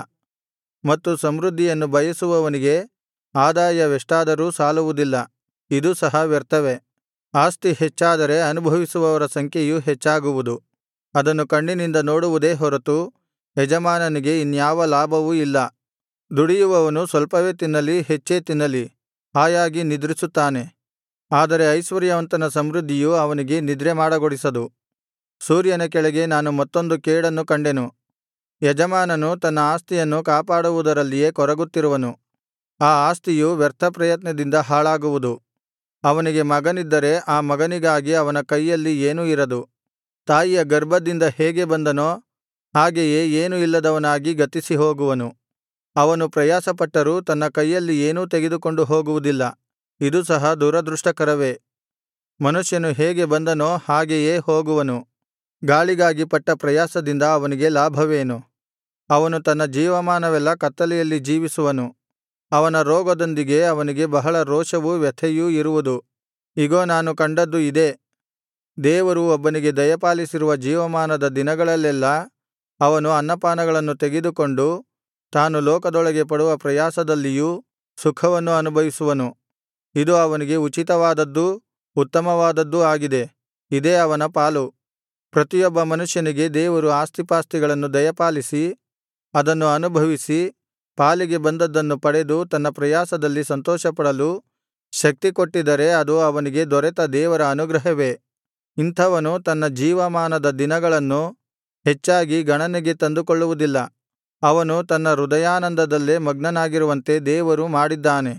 ಮತ್ತು ಸಮೃದ್ಧಿಯನ್ನು ಬಯಸುವವನಿಗೆ ಆದಾಯವೆಷ್ಟಾದರೂ ಸಾಲುವುದಿಲ್ಲ ಇದು ಸಹ ವ್ಯರ್ಥವೇ ಆಸ್ತಿ ಹೆಚ್ಚಾದರೆ ಅನುಭವಿಸುವವರ ಸಂಖ್ಯೆಯು ಹೆಚ್ಚಾಗುವುದು ಅದನ್ನು ಕಣ್ಣಿನಿಂದ ನೋಡುವುದೇ ಹೊರತು ಯಜಮಾನನಿಗೆ ಇನ್ಯಾವ ಲಾಭವೂ ಇಲ್ಲ ದುಡಿಯುವವನು ಸ್ವಲ್ಪವೇ ತಿನ್ನಲಿ ಹೆಚ್ಚೇ ತಿನ್ನಲಿ ಹಾಯಾಗಿ ನಿದ್ರಿಸುತ್ತಾನೆ ಆದರೆ ಐಶ್ವರ್ಯವಂತನ ಸಮೃದ್ಧಿಯು ಅವನಿಗೆ ನಿದ್ರೆ ಮಾಡಗೊಡಿಸದು ಸೂರ್ಯನ ಕೆಳಗೆ ನಾನು ಮತ್ತೊಂದು ಕೇಡನ್ನು ಕಂಡೆನು ಯಜಮಾನನು ತನ್ನ ಆಸ್ತಿಯನ್ನು ಕಾಪಾಡುವುದರಲ್ಲಿಯೇ ಕೊರಗುತ್ತಿರುವನು ಆ ಆಸ್ತಿಯು ವ್ಯರ್ಥ ಪ್ರಯತ್ನದಿಂದ ಹಾಳಾಗುವುದು ಅವನಿಗೆ ಮಗನಿದ್ದರೆ ಆ ಮಗನಿಗಾಗಿ ಅವನ ಕೈಯಲ್ಲಿ ಏನೂ ಇರದು ತಾಯಿಯ ಗರ್ಭದಿಂದ ಹೇಗೆ ಬಂದನೋ ಹಾಗೆಯೇ ಏನೂ ಇಲ್ಲದವನಾಗಿ ಗತಿಸಿ ಹೋಗುವನು ಅವನು ಪ್ರಯಾಸಪಟ್ಟರೂ ತನ್ನ ಕೈಯಲ್ಲಿ ಏನೂ ತೆಗೆದುಕೊಂಡು ಹೋಗುವುದಿಲ್ಲ ಇದು ಸಹ ದುರದೃಷ್ಟಕರವೇ ಮನುಷ್ಯನು ಹೇಗೆ ಬಂದನೋ ಹಾಗೆಯೇ ಹೋಗುವನು ಗಾಳಿಗಾಗಿ ಪಟ್ಟ ಪ್ರಯಾಸದಿಂದ ಅವನಿಗೆ ಲಾಭವೇನು ಅವನು ತನ್ನ ಜೀವಮಾನವೆಲ್ಲಾ ಕತ್ತಲೆಯಲ್ಲಿ ಜೀವಿಸುವನು ಅವನ ರೋಗದೊಂದಿಗೆ ಅವನಿಗೆ ಬಹಳ ರೋಷವೂ ವ್ಯಥೆಯೂ ಇರುವುದು ಇಗೋ ನಾನು ಕಂಡದ್ದು ಇದೇ ದೇವರು ಒಬ್ಬನಿಗೆ ದಯಪಾಲಿಸಿರುವ ಜೀವಮಾನದ ದಿನಗಳಲ್ಲೆಲ್ಲಾ ಅವನು ಅನ್ನಪಾನಗಳನ್ನು ತೆಗೆದುಕೊಂಡು ತಾನು ಲೋಕದೊಳಗೆ ಪಡುವ ಪ್ರಯಾಸದಲ್ಲಿಯೂ ಸುಖವನ್ನು ಅನುಭವಿಸುವನು ಇದು ಅವನಿಗೆ ಉಚಿತವಾದದ್ದೂ ಉತ್ತಮವಾದದ್ದೂ ಆಗಿದೆ ಇದೇ ಅವನ ಪಾಲು ಪ್ರತಿಯೊಬ್ಬ ಮನುಷ್ಯನಿಗೆ ದೇವರು ಆಸ್ತಿಪಾಸ್ತಿಗಳನ್ನು ದಯಪಾಲಿಸಿ ಅದನ್ನು ಅನುಭವಿಸಿ ಪಾಲಿಗೆ ಬಂದದ್ದನ್ನು ಪಡೆದು ತನ್ನ ಪ್ರಯಾಸದಲ್ಲಿ ಸಂತೋಷಪಡಲು ಶಕ್ತಿ ಕೊಟ್ಟಿದ್ದರೆ ಅದು ಅವನಿಗೆ ದೊರೆತ ದೇವರ ಅನುಗ್ರಹವೇ ಇಂಥವನು ತನ್ನ ಜೀವಮಾನದ ದಿನಗಳನ್ನು ಹೆಚ್ಚಾಗಿ ಗಣನೆಗೆ ತಂದುಕೊಳ್ಳುವುದಿಲ್ಲ ಅವನು ತನ್ನ ಹೃದಯಾನಂದದಲ್ಲೇ ಮಗ್ನನಾಗಿರುವಂತೆ ದೇವರು ಮಾಡಿದ್ದಾನೆ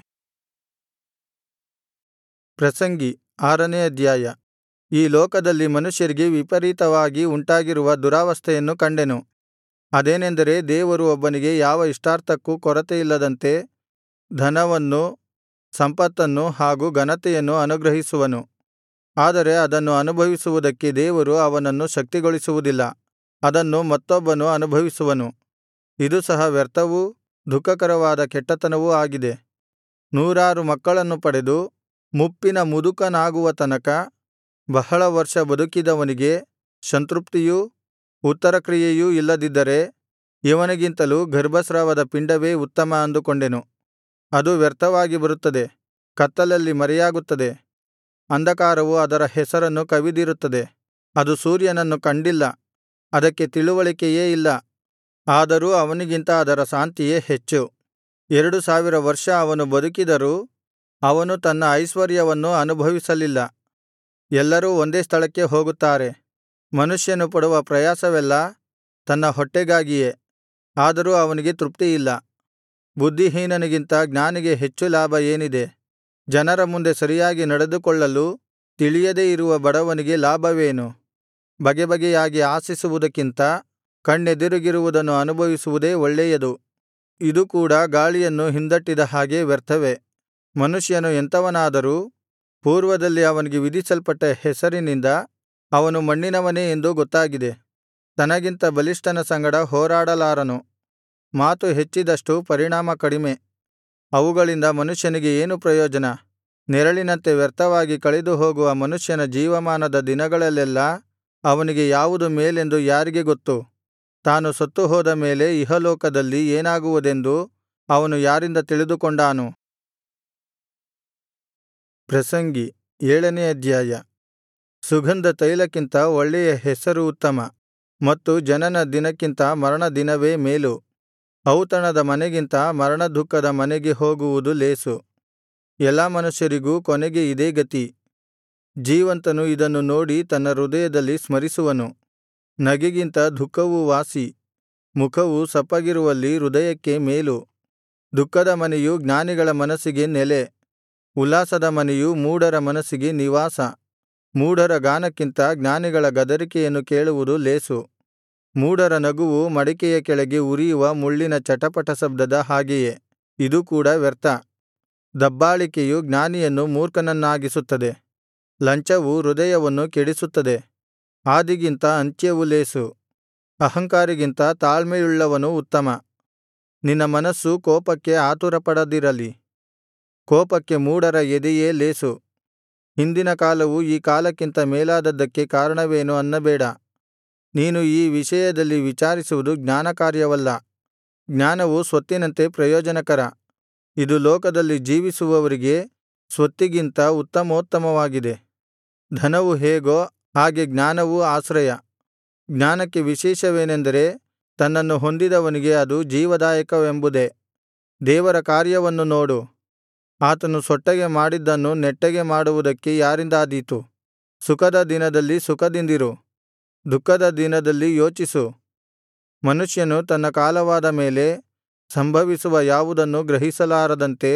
ಪ್ರಸಂಗಿ ಆರನೇ ಅಧ್ಯಾಯ ಈ ಲೋಕದಲ್ಲಿ ಮನುಷ್ಯರಿಗೆ ವಿಪರೀತವಾಗಿ ಉಂಟಾಗಿರುವ ದುರಾವಸ್ಥೆಯನ್ನು ಕಂಡೆನು ಅದೇನೆಂದರೆ ದೇವರು ಒಬ್ಬನಿಗೆ ಯಾವ ಇಷ್ಟಾರ್ಥಕ್ಕೂ ಕೊರತೆಯಿಲ್ಲದಂತೆ ಧನವನ್ನೂ ಸಂಪತ್ತನ್ನು ಹಾಗೂ ಘನತೆಯನ್ನು ಅನುಗ್ರಹಿಸುವನು ಆದರೆ ಅದನ್ನು ಅನುಭವಿಸುವುದಕ್ಕೆ ದೇವರು ಅವನನ್ನು ಶಕ್ತಿಗೊಳಿಸುವುದಿಲ್ಲ ಅದನ್ನು ಮತ್ತೊಬ್ಬನು ಅನುಭವಿಸುವನು ಇದು ಸಹ ವ್ಯರ್ಥವೂ ದುಃಖಕರವಾದ ಕೆಟ್ಟತನವೂ ಆಗಿದೆ ನೂರಾರು ಮಕ್ಕಳನ್ನು ಪಡೆದು ಮುಪ್ಪಿನ ಮುದುಕನಾಗುವ ತನಕ ಬಹಳ ವರ್ಷ ಬದುಕಿದವನಿಗೆ ಸಂತೃಪ್ತಿಯೂ ಉತ್ತರಕ್ರಿಯೆಯೂ ಇಲ್ಲದಿದ್ದರೆ ಇವನಿಗಿಂತಲೂ ಗರ್ಭಸ್ರಾವದ ಪಿಂಡವೇ ಉತ್ತಮ ಅಂದುಕೊಂಡೆನು ಅದು ವ್ಯರ್ಥವಾಗಿ ಬರುತ್ತದೆ ಕತ್ತಲಲ್ಲಿ ಮರೆಯಾಗುತ್ತದೆ ಅಂಧಕಾರವು ಅದರ ಹೆಸರನ್ನು ಕವಿದಿರುತ್ತದೆ ಅದು ಸೂರ್ಯನನ್ನು ಕಂಡಿಲ್ಲ ಅದಕ್ಕೆ ತಿಳಿವಳಿಕೆಯೇ ಇಲ್ಲ ಆದರೂ ಅವನಿಗಿಂತ ಅದರ ಶಾಂತಿಯೇ ಹೆಚ್ಚು ಎರಡು ಸಾವಿರ ವರ್ಷ ಅವನು ಬದುಕಿದರೂ ಅವನು ತನ್ನ ಐಶ್ವರ್ಯವನ್ನು ಅನುಭವಿಸಲಿಲ್ಲ ಎಲ್ಲರೂ ಒಂದೇ ಸ್ಥಳಕ್ಕೆ ಹೋಗುತ್ತಾರೆ ಮನುಷ್ಯನು ಪಡುವ ಪ್ರಯಾಸವೆಲ್ಲಾ ತನ್ನ ಹೊಟ್ಟೆಗಾಗಿಯೇ ಆದರೂ ಅವನಿಗೆ ತೃಪ್ತಿಯಿಲ್ಲ ಬುದ್ಧಿಹೀನನಿಗಿಂತ ಜ್ಞಾನಿಗೆ ಹೆಚ್ಚು ಲಾಭ ಏನಿದೆ ಜನರ ಮುಂದೆ ಸರಿಯಾಗಿ ನಡೆದುಕೊಳ್ಳಲು ತಿಳಿಯದೇ ಇರುವ ಬಡವನಿಗೆ ಲಾಭವೇನು ಬಗೆಬಗೆಯಾಗಿ ಆಶಿಸುವುದಕ್ಕಿಂತ ಕಣ್ಣೆದುರಿಗಿರುವುದನ್ನು ಅನುಭವಿಸುವುದೇ ಒಳ್ಳೆಯದು ಇದು ಕೂಡ ಗಾಳಿಯನ್ನು ಹಿಂದಟ್ಟಿದ ಹಾಗೆ ವ್ಯರ್ಥವೇ ಮನುಷ್ಯನು ಎಂಥವನಾದರೂ ಪೂರ್ವದಲ್ಲಿ ಅವನಿಗೆ ವಿಧಿಸಲ್ಪಟ್ಟ ಹೆಸರಿನಿಂದ ಅವನು ಮಣ್ಣಿನವನೇ ಎಂದು ಗೊತ್ತಾಗಿದೆ ತನಗಿಂತ ಬಲಿಷ್ಠನ ಸಂಗಡ ಹೋರಾಡಲಾರನು ಮಾತು ಹೆಚ್ಚಿದಷ್ಟು ಪರಿಣಾಮ ಕಡಿಮೆ ಅವುಗಳಿಂದ ಮನುಷ್ಯನಿಗೆ ಏನು ಪ್ರಯೋಜನ ನೆರಳಿನಂತೆ ವ್ಯರ್ಥವಾಗಿ ಕಳೆದುಹೋಗುವ ಮನುಷ್ಯನ ಜೀವಮಾನದ ದಿನಗಳಲ್ಲೆಲ್ಲಾ ಅವನಿಗೆ ಯಾವುದು ಮೇಲೆಂದು ಯಾರಿಗೆ ಗೊತ್ತು ತಾನು ಸತ್ತುಹೋದ ಮೇಲೆ ಇಹಲೋಕದಲ್ಲಿ ಏನಾಗುವುದೆಂದು ಅವನು ಯಾರಿಂದ ತಿಳಿದುಕೊಂಡಾನು ಪ್ರಸಂಗಿ ಏಳನೇ ಅಧ್ಯಾಯ ಸುಗಂಧ ತೈಲಕ್ಕಿಂತ ಒಳ್ಳೆಯ ಹೆಸರು ಉತ್ತಮ ಮತ್ತು ಜನನ ದಿನಕ್ಕಿಂತ ಮರಣದಿನವೇ ಮೇಲು ಔತಣದ ಮನೆಗಿಂತ ಮರಣದುಃಖದ ಮನೆಗೆ ಹೋಗುವುದು ಲೇಸು ಎಲ್ಲಾ ಮನುಷ್ಯರಿಗೂ ಕೊನೆಗೆ ಇದೇ ಗತಿ ಜೀವಂತನು ಇದನ್ನು ನೋಡಿ ತನ್ನ ಹೃದಯದಲ್ಲಿ ಸ್ಮರಿಸುವನು ನಗೆಗಿಂತ ದುಃಖವು ವಾಸಿ ಮುಖವು ಸಪ್ಪಗಿರುವಲ್ಲಿ ಹೃದಯಕ್ಕೆ ಮೇಲು ದುಃಖದ ಮನೆಯು ಜ್ಞಾನಿಗಳ ಮನಸ್ಸಿಗೆ ನೆಲೆ ಉಲ್ಲಾಸದ ಮನೆಯು ಮೂಢರ ಮನಸ್ಸಿಗೆ ನಿವಾಸ ಮೂಢರ ಗಾನಕ್ಕಿಂತ ಜ್ಞಾನಿಗಳ ಗದರಿಕೆಯನ್ನು ಕೇಳುವುದು ಲೇಸು ಮೂಢರ ನಗುವು ಮಡಿಕೆಯ ಕೆಳಗೆ ಉರಿಯುವ ಮುಳ್ಳಿನ ಚಟಪಟ ಶಬ್ದದ ಹಾಗೆಯೇ ಇದು ಕೂಡ ವ್ಯರ್ಥ ದಬ್ಬಾಳಿಕೆಯು ಜ್ಞಾನಿಯನ್ನು ಮೂರ್ಖನನ್ನಾಗಿಸುತ್ತದೆ ಲಂಚವು ಹೃದಯವನ್ನು ಕೆಡಿಸುತ್ತದೆ ಆದಿಗಿಂತ ಅಂತ್ಯವು ಲೇಸು ಅಹಂಕಾರಿಗಿಂತ ತಾಳ್ಮೆಯುಳ್ಳವನು ಉತ್ತಮ ನಿನ್ನ ಮನಸ್ಸು ಕೋಪಕ್ಕೆ ಆತುರಪಡದಿರಲಿ ಕೋಪಕ್ಕೆ ಮೂಢರ ಎದೆಯೇ ಲೇಸು ಹಿಂದಿನ ಕಾಲವು ಈ ಕಾಲಕ್ಕಿಂತ ಮೇಲಾದದ್ದಕ್ಕೆ ಕಾರಣವೇನು ಅನ್ನಬೇಡ ನೀನು ಈ ವಿಷಯದಲ್ಲಿ ವಿಚಾರಿಸುವುದು ಜ್ಞಾನಕಾರ್ಯವಲ್ಲ ಜ್ಞಾನವು ಸ್ವತ್ತಿನಂತೆ ಪ್ರಯೋಜನಕರ ಇದು ಲೋಕದಲ್ಲಿ ಜೀವಿಸುವವರಿಗೆ ಸ್ವತ್ತಿಗಿಂತ ಉತ್ತಮೋತ್ತಮವಾಗಿದೆ ಧನವು ಹೇಗೋ ಹಾಗೆ ಜ್ಞಾನವೂ ಆಶ್ರಯ ಜ್ಞಾನಕ್ಕೆ ವಿಶೇಷವೇನೆಂದರೆ ತನ್ನನ್ನು ಹೊಂದಿದವನಿಗೆ ಅದು ಜೀವದಾಯಕವೆಂಬುದೇ ದೇವರ ಕಾರ್ಯವನ್ನು ನೋಡು ಆತನು ಸೊಟ್ಟಗೆ ಮಾಡಿದ್ದನ್ನು ನೆಟ್ಟಗೆ ಮಾಡುವುದಕ್ಕೆ ಯಾರಿಂದಾದೀತು ಸುಖದ ದಿನದಲ್ಲಿ ಸುಖದಿಂದಿರು ದುಃಖದ ದಿನದಲ್ಲಿ ಯೋಚಿಸು ಮನುಷ್ಯನು ತನ್ನ ಕಾಲವಾದ ಮೇಲೆ ಸಂಭವಿಸುವ ಯಾವುದನ್ನು ಗ್ರಹಿಸಲಾರದಂತೆ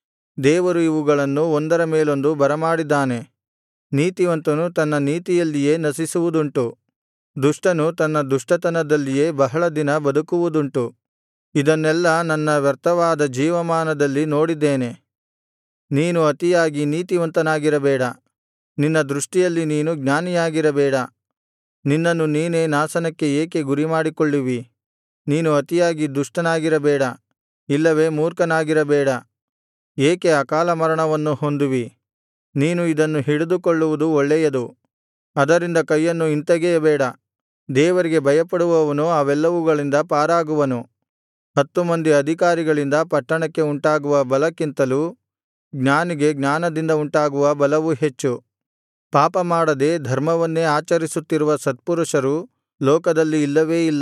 ದೇವರು ಇವುಗಳನ್ನು ಒಂದರ ಮೇಲೊಂದು ಬರಮಾಡಿದ್ದಾನೆ ನೀತಿವಂತನು ತನ್ನ ನೀತಿಯಲ್ಲಿಯೇ ನಶಿಸುವುದುಂಟು ದುಷ್ಟನು ತನ್ನ ದುಷ್ಟತನದಲ್ಲಿಯೇ ಬಹಳ ದಿನ ಬದುಕುವುದುಂಟು ಇದನ್ನೆಲ್ಲಾ ನನ್ನ ವ್ಯರ್ಥವಾದ ಜೀವಮಾನದಲ್ಲಿ ನೋಡಿದ್ದೇನೆ ನೀನು ಅತಿಯಾಗಿ ನೀತಿವಂತನಾಗಿರಬೇಡ ನಿನ್ನ ದೃಷ್ಟಿಯಲ್ಲಿ ನೀನು ಜ್ಞಾನಿಯಾಗಿರಬೇಡ ನಿನ್ನನ್ನು ನೀನೇ ನಾಶನಕ್ಕೆ ಏಕೆ ಗುರಿಮಾಡಿಕೊಳ್ಳುವಿ ನೀನು ಅತಿಯಾಗಿ ದುಷ್ಟನಾಗಿರಬೇಡ ಇಲ್ಲವೇ ಮೂರ್ಖನಾಗಿರಬೇಡ ಏಕೆ ಅಕಾಲ ಮರಣವನ್ನು ಹೊಂದುವಿ ನೀನು ಇದನ್ನು ಹಿಡಿದುಕೊಳ್ಳುವುದು ಒಳ್ಳೆಯದು ಅದರಿಂದ ಕೈಯನ್ನು ಹಿಂತೆಗೆಯಬೇಡ ದೇವರಿಗೆ ಭಯಪಡುವವನು ಅವೆಲ್ಲವುಗಳಿಂದ ಪಾರಾಗುವನು ಹತ್ತು ಮಂದಿ ಅಧಿಕಾರಿಗಳಿಂದ ಪಟ್ಟಣಕ್ಕೆ ಉಂಟಾಗುವ ಬಲಕ್ಕಿಂತಲೂ ಜ್ಞಾನಿಗೆ ಜ್ಞಾನದಿಂದ ಉಂಟಾಗುವ ಬಲವು ಹೆಚ್ಚು ಪಾಪಮಾಡದೆ ಧರ್ಮವನ್ನೇ ಆಚರಿಸುತ್ತಿರುವ ಸತ್ಪುರುಷರು ಲೋಕದಲ್ಲಿ ಇಲ್ಲವೇ ಇಲ್ಲ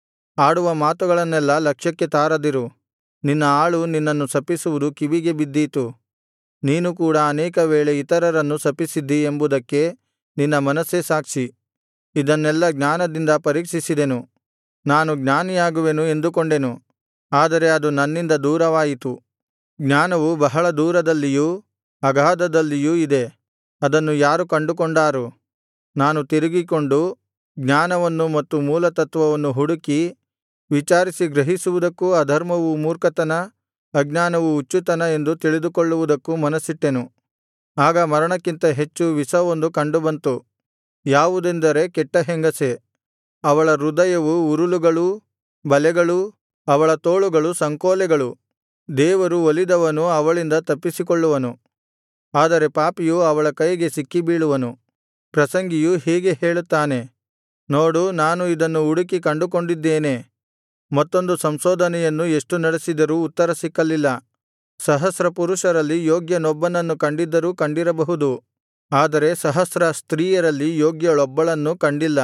ಆಡುವ ಮಾತುಗಳನ್ನೆಲ್ಲಾ ಲಕ್ಷ್ಯಕ್ಕೆ ತಾರದಿರು ನಿನ್ನ ಆಳು ನಿನ್ನನ್ನು ಶಪಿಸುವುದು ಕಿವಿಗೆ ಬಿದ್ದೀತು ನೀನು ಕೂಡ ಅನೇಕ ವೇಳೆ ಇತರರನ್ನು ಶಪಿಸಿದ್ದಿ ಎಂಬುದಕ್ಕೆ ನಿನ್ನ ಮನಸ್ಸೇ ಸಾಕ್ಷಿ ಇದನ್ನೆಲ್ಲಾ ಜ್ಞಾನದಿಂದ ಪರೀಕ್ಷಿಸಿದೆನು ನಾನು ಜ್ಞಾನಿಯಾಗುವೆನು ಎಂದುಕೊಂಡೆನು ಆದರೆ ಅದು ನನ್ನಿಂದ ದೂರವಾಯಿತು ಜ್ಞಾನವು ಬಹಳ ದೂರದಲ್ಲಿಯೂ ಅಗಾಧದಲ್ಲಿಯೂ ಇದೆ ಅದನ್ನು ಯಾರು ಕಂಡುಕೊಂಡಾರು ನಾನು ತಿರುಗಿಕೊಂಡು ಜ್ಞಾನವನ್ನು ಮತ್ತು ಮೂಲತತ್ವವನ್ನು ಹುಡುಕಿ ವಿಚಾರಿಸಿ ಗ್ರಹಿಸುವುದಕ್ಕೂ ಅಧರ್ಮವು ಮೂರ್ಖತನ ಅಜ್ಞಾನವು ಹುಚ್ಚುತನ ಎಂದು ತಿಳಿದುಕೊಳ್ಳುವುದಕ್ಕೂ ಮನಸ್ಸಿಟ್ಟೆನು ಆಗ ಮರಣಕ್ಕಿಂತ ಹೆಚ್ಚು ವಿಷವೊಂದು ಕಂಡುಬಂತು ಯಾವುದೆಂದರೆ ಕೆಟ್ಟ ಹೆಂಗಸೇ ಅವಳ ಹೃದಯವು ಉರುಲುಗಳೂ ಬಲೆಗಳೂ ಅವಳ ತೋಳುಗಳು ಸಂಕೋಲೆಗಳು ದೇವರು ಒಲಿದವನು ಅವಳಿಂದ ತಪ್ಪಿಸಿಕೊಳ್ಳುವನು ಆದರೆ ಪಾಪಿಯು ಅವಳ ಕೈಗೆ ಸಿಕ್ಕಿಬೀಳುವನು ಪ್ರಸಂಗಿಯು ಹೀಗೆ ಹೇಳುತ್ತಾನೆ ನೋಡು ನಾನು ಇದನ್ನು ಹುಡುಕಿ ಕಂಡುಕೊಂಡಿದ್ದೇನೆ ಮತ್ತೊಂದು ಸಂಶೋಧನೆಯನ್ನು ಎಷ್ಟು ನಡೆಸಿದರೂ ಉತ್ತರ ಸಿಕ್ಕಲಿಲ್ಲ ಸಹಸ್ರ ಪುರುಷರಲ್ಲಿ ಯೋಗ್ಯನೊಬ್ಬನನ್ನು ಕಂಡಿದ್ದರೂ ಕಂಡಿರಬಹುದು ಆದರೆ ಸಹಸ್ರ ಸ್ತ್ರೀಯರಲ್ಲಿ ಯೋಗ್ಯಳೊಬ್ಬಳನ್ನೂ ಕಂಡಿಲ್ಲ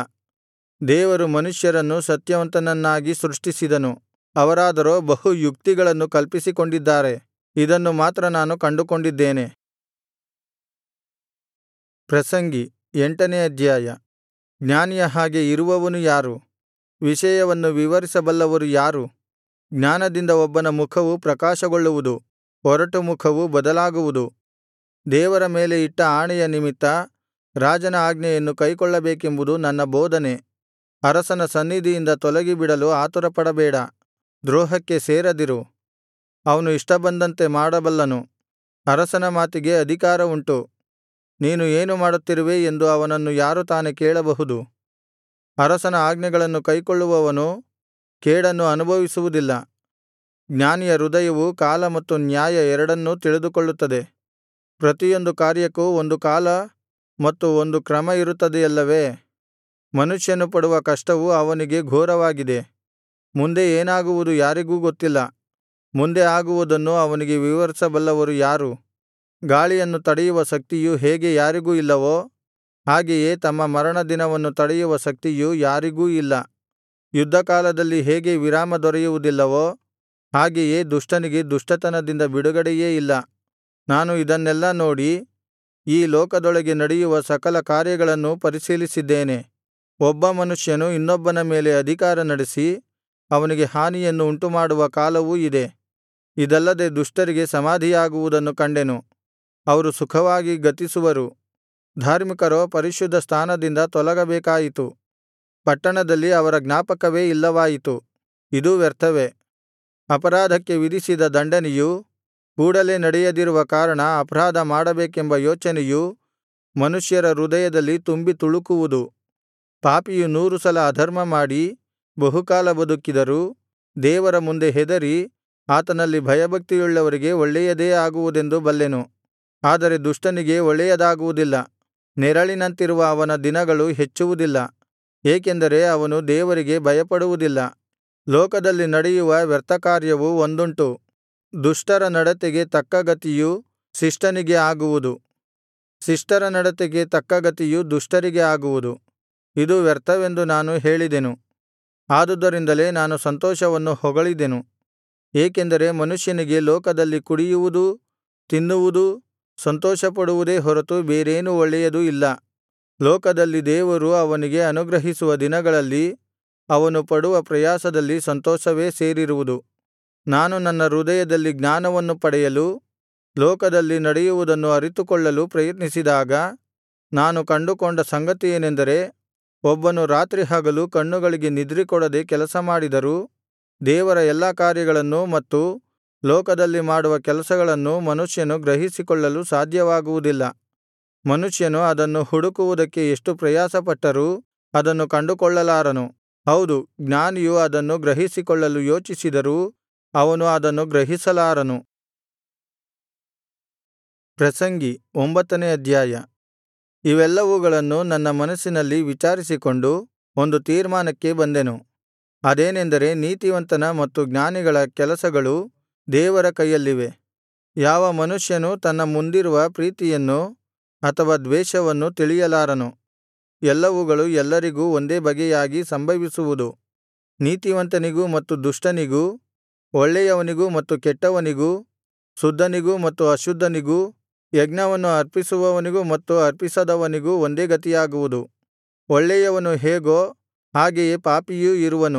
ದೇವರು ಮನುಷ್ಯರನ್ನು ಸತ್ಯವಂತನನ್ನಾಗಿ ಸೃಷ್ಟಿಸಿದನು ಅವರಾದರೋ ಬಹು ಯುಕ್ತಿಗಳನ್ನು ಕಲ್ಪಿಸಿಕೊಂಡಿದ್ದಾರೆ ಇದನ್ನು ಮಾತ್ರ ನಾನು ಕಂಡುಕೊಂಡಿದ್ದೇನೆ ಪ್ರಸಂಗಿ ಎಂಟನೇ ಅಧ್ಯಾಯ ಜ್ಞಾನಿಯ ಹಾಗೆ ಇರುವವನು ಯಾರು ವಿಷಯವನ್ನು ವಿವರಿಸಬಲ್ಲವರು ಯಾರು ಜ್ಞಾನದಿಂದ ಒಬ್ಬನ ಮುಖವು ಪ್ರಕಾಶಗೊಳ್ಳುವುದು ಒರಟು ಮುಖವು ಬದಲಾಗುವುದು ದೇವರ ಮೇಲೆ ಇಟ್ಟ ಆಣೆಯ ನಿಮಿತ್ತ ರಾಜನ ಆಜ್ಞೆಯನ್ನು ಕೈಕೊಳ್ಳಬೇಕೆಂಬುದು ನನ್ನ ಬೋಧನೆ ಅರಸನ ಸನ್ನಿಧಿಯಿಂದ ತೊಲಗಿಬಿಡಲು ಆತುರಪಡಬೇಡ ದ್ರೋಹಕ್ಕೆ ಸೇರದಿರು ಅವನು ಇಷ್ಟಬಂದಂತೆ ಮಾಡಬಲ್ಲನು ಅರಸನ ಮಾತಿಗೆ ಅಧಿಕಾರ ಉಂಟು ನೀನು ಏನು ಮಾಡುತ್ತಿರುವೆ ಎಂದು ಅವನನ್ನು ಯಾರು ತಾನೆ ಕೇಳಬಹುದು ಅರಸನ ಆಜ್ಞೆಗಳನ್ನು ಕೈಕೊಳ್ಳುವವನು ಕೇಡನ್ನು ಅನುಭವಿಸುವುದಿಲ್ಲ ಜ್ಞಾನಿಯ ಹೃದಯವು ಕಾಲ ಮತ್ತು ನ್ಯಾಯ ಎರಡನ್ನೂ ತಿಳಿದುಕೊಳ್ಳುತ್ತದೆ ಪ್ರತಿಯೊಂದು ಕಾರ್ಯಕ್ಕೂ ಒಂದು ಕಾಲ ಮತ್ತು ಒಂದು ಕ್ರಮ ಇರುತ್ತದೆಯಲ್ಲವೇ ಮನುಷ್ಯನು ಪಡುವ ಕಷ್ಟವು ಅವನಿಗೆ ಘೋರವಾಗಿದೆ ಮುಂದೆ ಏನಾಗುವುದು ಯಾರಿಗೂ ಗೊತ್ತಿಲ್ಲ ಮುಂದೆ ಆಗುವುದನ್ನು ಅವನಿಗೆ ವಿವರಿಸಬಲ್ಲವರು ಯಾರು ಗಾಳಿಯನ್ನು ತಡೆಯುವ ಶಕ್ತಿಯು ಹೇಗೆ ಯಾರಿಗೂ ಇಲ್ಲವೋ ಹಾಗೆಯೇ ತಮ್ಮ ಮರಣದಿನವನ್ನು ತಡೆಯುವ ಶಕ್ತಿಯು ಯಾರಿಗೂ ಇಲ್ಲ ಯುದ್ಧಕಾಲದಲ್ಲಿ ಹೇಗೆ ವಿರಾಮ ದೊರೆಯುವುದಿಲ್ಲವೋ ಹಾಗೆಯೇ ದುಷ್ಟನಿಗೆ ದುಷ್ಟತನದಿಂದ ಬಿಡುಗಡೆಯೇ ಇಲ್ಲ ನಾನು ಇದನ್ನೆಲ್ಲಾ ನೋಡಿ ಈ ಲೋಕದೊಳಗೆ ನಡೆಯುವ ಸಕಲ ಕಾರ್ಯಗಳನ್ನೂ ಪರಿಶೀಲಿಸಿದ್ದೇನೆ ಒಬ್ಬ ಮನುಷ್ಯನು ಇನ್ನೊಬ್ಬನ ಮೇಲೆ ಅಧಿಕಾರ ನಡೆಸಿ ಅವನಿಗೆ ಹಾನಿಯನ್ನು ಉಂಟುಮಾಡುವ ಕಾಲವೂ ಇದೆ ಇದಲ್ಲದೆ ದುಷ್ಟರಿಗೆ ಸಮಾಧಿಯಾಗುವುದನ್ನು ಕಂಡೆನು ಅವರು ಸುಖವಾಗಿ ಗತಿಸುವರು ಧಾರ್ಮಿಕರೋ ಪರಿಶುದ್ಧ ಸ್ಥಾನದಿಂದ ತೊಲಗಬೇಕಾಯಿತು ಪಟ್ಟಣದಲ್ಲಿ ಅವರ ಜ್ಞಾಪಕವೇ ಇಲ್ಲವಾಯಿತು ಇದೂ ವ್ಯರ್ಥವೇ ಅಪರಾಧಕ್ಕೆ ವಿಧಿಸಿದ ದಂಡನೆಯು ಕೂಡಲೇ ನಡೆಯದಿರುವ ಕಾರಣ ಅಪರಾಧ ಮಾಡಬೇಕೆಂಬ ಯೋಚನೆಯು ಮನುಷ್ಯರ ಹೃದಯದಲ್ಲಿ ತುಂಬಿ ತುಳುಕುವುದು ಪಾಪಿಯು ನೂರು ಸಲ ಅಧರ್ಮಮಾಡಿ ಬಹುಕಾಲ ಬದುಕಿದರೂ ದೇವರ ಮುಂದೆ ಹೆದರಿ ಆತನಲ್ಲಿ ಭಯಭಕ್ತಿಯುಳ್ಳವರಿಗೆ ಒಳ್ಳೆಯದೇ ಆಗುವುದೆಂದು ಬಲ್ಲೆನು ಆದರೆ ದುಷ್ಟನಿಗೆ ಒಳ್ಳೆಯದಾಗುವುದಿಲ್ಲ ನೆರಳಿನಂತಿರುವ ಅವನ ದಿನಗಳು ಹೆಚ್ಚುವುದಿಲ್ಲ ಏಕೆಂದರೆ ಅವನು ದೇವರಿಗೆ ಭಯಪಡುವುದಿಲ್ಲ ಲೋಕದಲ್ಲಿ ನಡೆಯುವ ವ್ಯರ್ಥಕಾರ್ಯವು ಒಂದುಂಟು ದುಷ್ಟರ ನಡತೆಗೆ ತಕ್ಕ ಗತಿಯು ಶಿಷ್ಟನಿಗೆ ಆಗುವುದು ಶಿಷ್ಟರ ನಡತೆಗೆ ತಕ್ಕ ಗತಿಯು ದುಷ್ಟರಿಗೆ ಆಗುವುದು ಇದು ವ್ಯರ್ಥವೆಂದು ನಾನು ಹೇಳಿದೆನು ಆದುದರಿಂದಲೇ ನಾನು ಸಂತೋಷವನ್ನು ಹೊಗಳಿದೆನು ಏಕೆಂದರೆ ಮನುಷ್ಯನಿಗೆ ಲೋಕದಲ್ಲಿ ಕುಡಿಯುವುದೂ ತಿನ್ನುವುದೂ ಸಂತೋಷಪಡುವುದೇ ಹೊರತು ಬೇರೇನೂ ಒಳ್ಳೆಯದು ಇಲ್ಲ ಲೋಕದಲ್ಲಿ ದೇವರು ಅವನಿಗೆ ಅನುಗ್ರಹಿಸುವ ದಿನಗಳಲ್ಲಿ ಅವನು ಪಡುವ ಪ್ರಯಾಸದಲ್ಲಿ ಸಂತೋಷವೇ ಸೇರಿರುವುದು ನಾನು ನನ್ನ ಹೃದಯದಲ್ಲಿ ಜ್ಞಾನವನ್ನು ಪಡೆಯಲು ಲೋಕದಲ್ಲಿ ನಡೆಯುವುದನ್ನು ಅರಿತುಕೊಳ್ಳಲು ಪ್ರಯತ್ನಿಸಿದಾಗ ನಾನು ಕಂಡುಕೊಂಡ ಸಂಗತಿಯೇನೆಂದರೆ ಒಬ್ಬನು ರಾತ್ರಿ ಹಗಲು ಕಣ್ಣುಗಳಿಗೆ ನಿದ್ರೆಕೊಡದೆ ಕೆಲಸ ಮಾಡಿದರೂ ದೇವರ ಎಲ್ಲಾ ಕಾರ್ಯಗಳನ್ನೂ ಮತ್ತು ಲೋಕದಲ್ಲಿ ಮಾಡುವ ಕೆಲಸಗಳನ್ನು ಮನುಷ್ಯನು ಗ್ರಹಿಸಿಕೊಳ್ಳಲು ಸಾಧ್ಯವಾಗುವುದಿಲ್ಲ ಮನುಷ್ಯನು ಅದನ್ನು ಹುಡುಕುವುದಕ್ಕೆ ಎಷ್ಟು ಪ್ರಯಾಸಪಟ್ಟರೂ ಅದನ್ನು ಕಂಡುಕೊಳ್ಳಲಾರನು ಹೌದು ಜ್ಞಾನಿಯು ಅದನ್ನು ಗ್ರಹಿಸಿಕೊಳ್ಳಲು ಯೋಚಿಸಿದರೂ ಅವನು ಅದನ್ನು ಗ್ರಹಿಸಲಾರನು ಪ್ರಸಂಗಿ ಒಂಬತ್ತನೇ ಅಧ್ಯಾಯ ಇವೆಲ್ಲವುಗಳನ್ನು ನನ್ನ ಮನಸ್ಸಿನಲ್ಲಿ ವಿಚಾರಿಸಿಕೊಂಡು ಒಂದು ತೀರ್ಮಾನಕ್ಕೆ ಬಂದೆನು ಅದೇನೆಂದರೆ ನೀತಿವಂತನ ಮತ್ತು ಜ್ಞಾನಿಗಳ ಕೆಲಸಗಳು ದೇವರ ಕೈಯಲ್ಲಿವೆ ಯಾವ ಮನುಷ್ಯನು ತನ್ನ ಮುಂದಿರುವ ಪ್ರೀತಿಯನ್ನು ಅಥವಾ ದ್ವೇಷವನ್ನು ತಿಳಿಯಲಾರನು ಎಲ್ಲವುಗಳು ಎಲ್ಲರಿಗೂ ಒಂದೇ ಬಗೆಯಾಗಿ ಸಂಭವಿಸುವುದು ನೀತಿವಂತನಿಗೂ ಮತ್ತು ದುಷ್ಟನಿಗೂ ಒಳ್ಳೆಯವನಿಗೂ ಮತ್ತು ಕೆಟ್ಟವನಿಗೂ ಶುದ್ಧನಿಗೂ ಮತ್ತು ಅಶುದ್ಧನಿಗೂ ಯಜ್ಞವನ್ನು ಅರ್ಪಿಸುವವನಿಗೂ ಮತ್ತು ಅರ್ಪಿಸದವನಿಗೂ ಒಂದೇ ಗತಿಯಾಗುವುದು ಒಳ್ಳೆಯವನು ಹೇಗೋ ಹಾಗೆಯೇ ಪಾಪಿಯೂ ಇರುವನು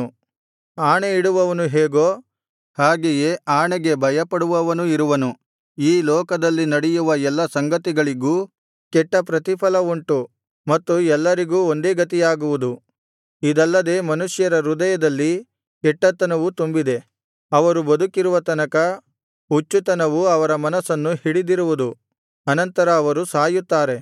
ಆಣೆಯಿಡುವವನು ಹೇಗೋ ಹಾಗೆಯೇ ಆಣೆಗೆ ಭಯಪಡುವವನೂ ಇರುವನು ಈ ಲೋಕದಲ್ಲಿ ನಡೆಯುವ ಎಲ್ಲಾ ಸಂಗತಿಗಳಿಗೂ ಕೆಟ್ಟ ಪ್ರತಿಫಲವುಂಟು ಮತ್ತು ಎಲ್ಲರಿಗೂ ಒಂದೇ ಗತಿಯಾಗುವುದು ಇದಲ್ಲದೆ ಮನುಷ್ಯರ ಹೃದಯದಲ್ಲಿ ಕೆಟ್ಟತನವು ತುಂಬಿದೆ ಅವರು ಬದುಕಿರುವ ತನಕ ಹುಚ್ಚುತನವು ಅವರ ಮನಸ್ಸನ್ನು ಹಿಡಿದಿರುವುದು ಅನಂತರ ಅವರು ಸಾಯುತ್ತಾರೆ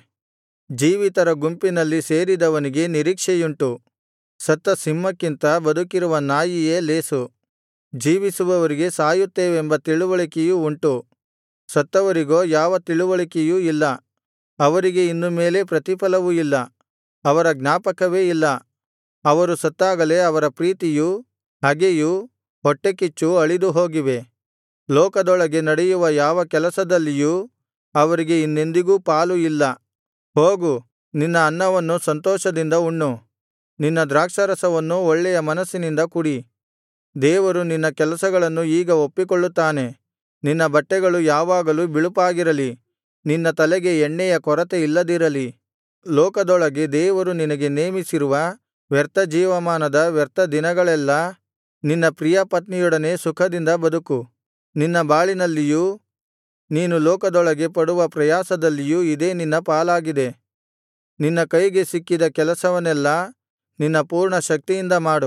ಜೀವಿತರ ಗುಂಪಿನಲ್ಲಿ ಸೇರಿದವನಿಗೆ ನಿರೀಕ್ಷೆಯುಂಟು ಸತ್ತ ಸಿಂಹಕ್ಕಿಂತ ಬದುಕಿರುವ ನಾಯಿಯೇ ಲೇಸು ಜೀವಿಸುವವರಿಗೆ ಸಾಯುತ್ತೇವೆಂಬ ತಿಳುವಳಿಕೆಯು ಉಂಟು ಸತ್ತವರಿಗೋ ಯಾವ ತಿಳುವಳಿಕೆಯೂ ಇಲ್ಲ ಅವರಿಗೆ ಇನ್ನು ಮೇಲೆ ಪ್ರತಿಫಲವು ಇಲ್ಲ ಅವರ ಜ್ಞಾಪಕವೇ ಇಲ್ಲ ಅವರು ಸತ್ತಾಗಲೇ ಅವರ ಪ್ರೀತಿಯೂ ಹಗೆಯೂ ಹೊಟ್ಟೆಕಿಚ್ಚು ಅಳಿದು ಹೋಗಿವೆ ಲೋಕದೊಳಗೆ ನಡೆಯುವ ಯಾವ ಕೆಲಸದಲ್ಲಿಯೂ ಅವರಿಗೆ ಇನ್ನೆಂದಿಗೂ ಪಾಲು ಇಲ್ಲ ಹೋಗು ನಿನ್ನ ಅನ್ನವನ್ನು ಸಂತೋಷದಿಂದ ಉಣ್ಣು ನಿನ್ನ ದ್ರಾಕ್ಷಾರಸವನ್ನು ಒಳ್ಳೆಯ ಮನಸ್ಸಿನಿಂದ ಕುಡಿ ದೇವರು ನಿನ್ನ ಕೆಲಸಗಳನ್ನು ಈಗ ಒಪ್ಪಿಕೊಳ್ಳುತ್ತಾನೆ ನಿನ್ನ ಬಟ್ಟೆಗಳು ಯಾವಾಗಲೂ ಬಿಳುಪಾಗಿರಲಿ ನಿನ್ನ ತಲೆಗೆ ಎಣ್ಣೆಯ ಕೊರತೆ ಇಲ್ಲದಿರಲಿ ಲೋಕದೊಳಗೆ ದೇವರು ನಿನಗೆ ನೇಮಿಸಿರುವ ವ್ಯರ್ಥ ಜೀವಮಾನದ ವ್ಯರ್ಥ ದಿನಗಳೆಲ್ಲಾ ನಿನ್ನ ಪ್ರಿಯಪತ್ನಿಯೊಡನೆ ಸುಖದಿಂದ ಬದುಕು ನಿನ್ನ ಬಾಳಿನಲ್ಲಿಯೂ ನೀನು ಲೋಕದೊಳಗೆ ಪಡುವ ಪ್ರಯಾಸದಲ್ಲಿಯೂ ಇದೇ ನಿನ್ನ ಪಾಲಾಗಿದೆ ನಿನ್ನ ಕೈಗೆ ಸಿಕ್ಕಿದ ಕೆಲಸವನ್ನೆಲ್ಲಾ ನಿನ್ನ ಪೂರ್ಣ ಶಕ್ತಿಯಿಂದ ಮಾಡು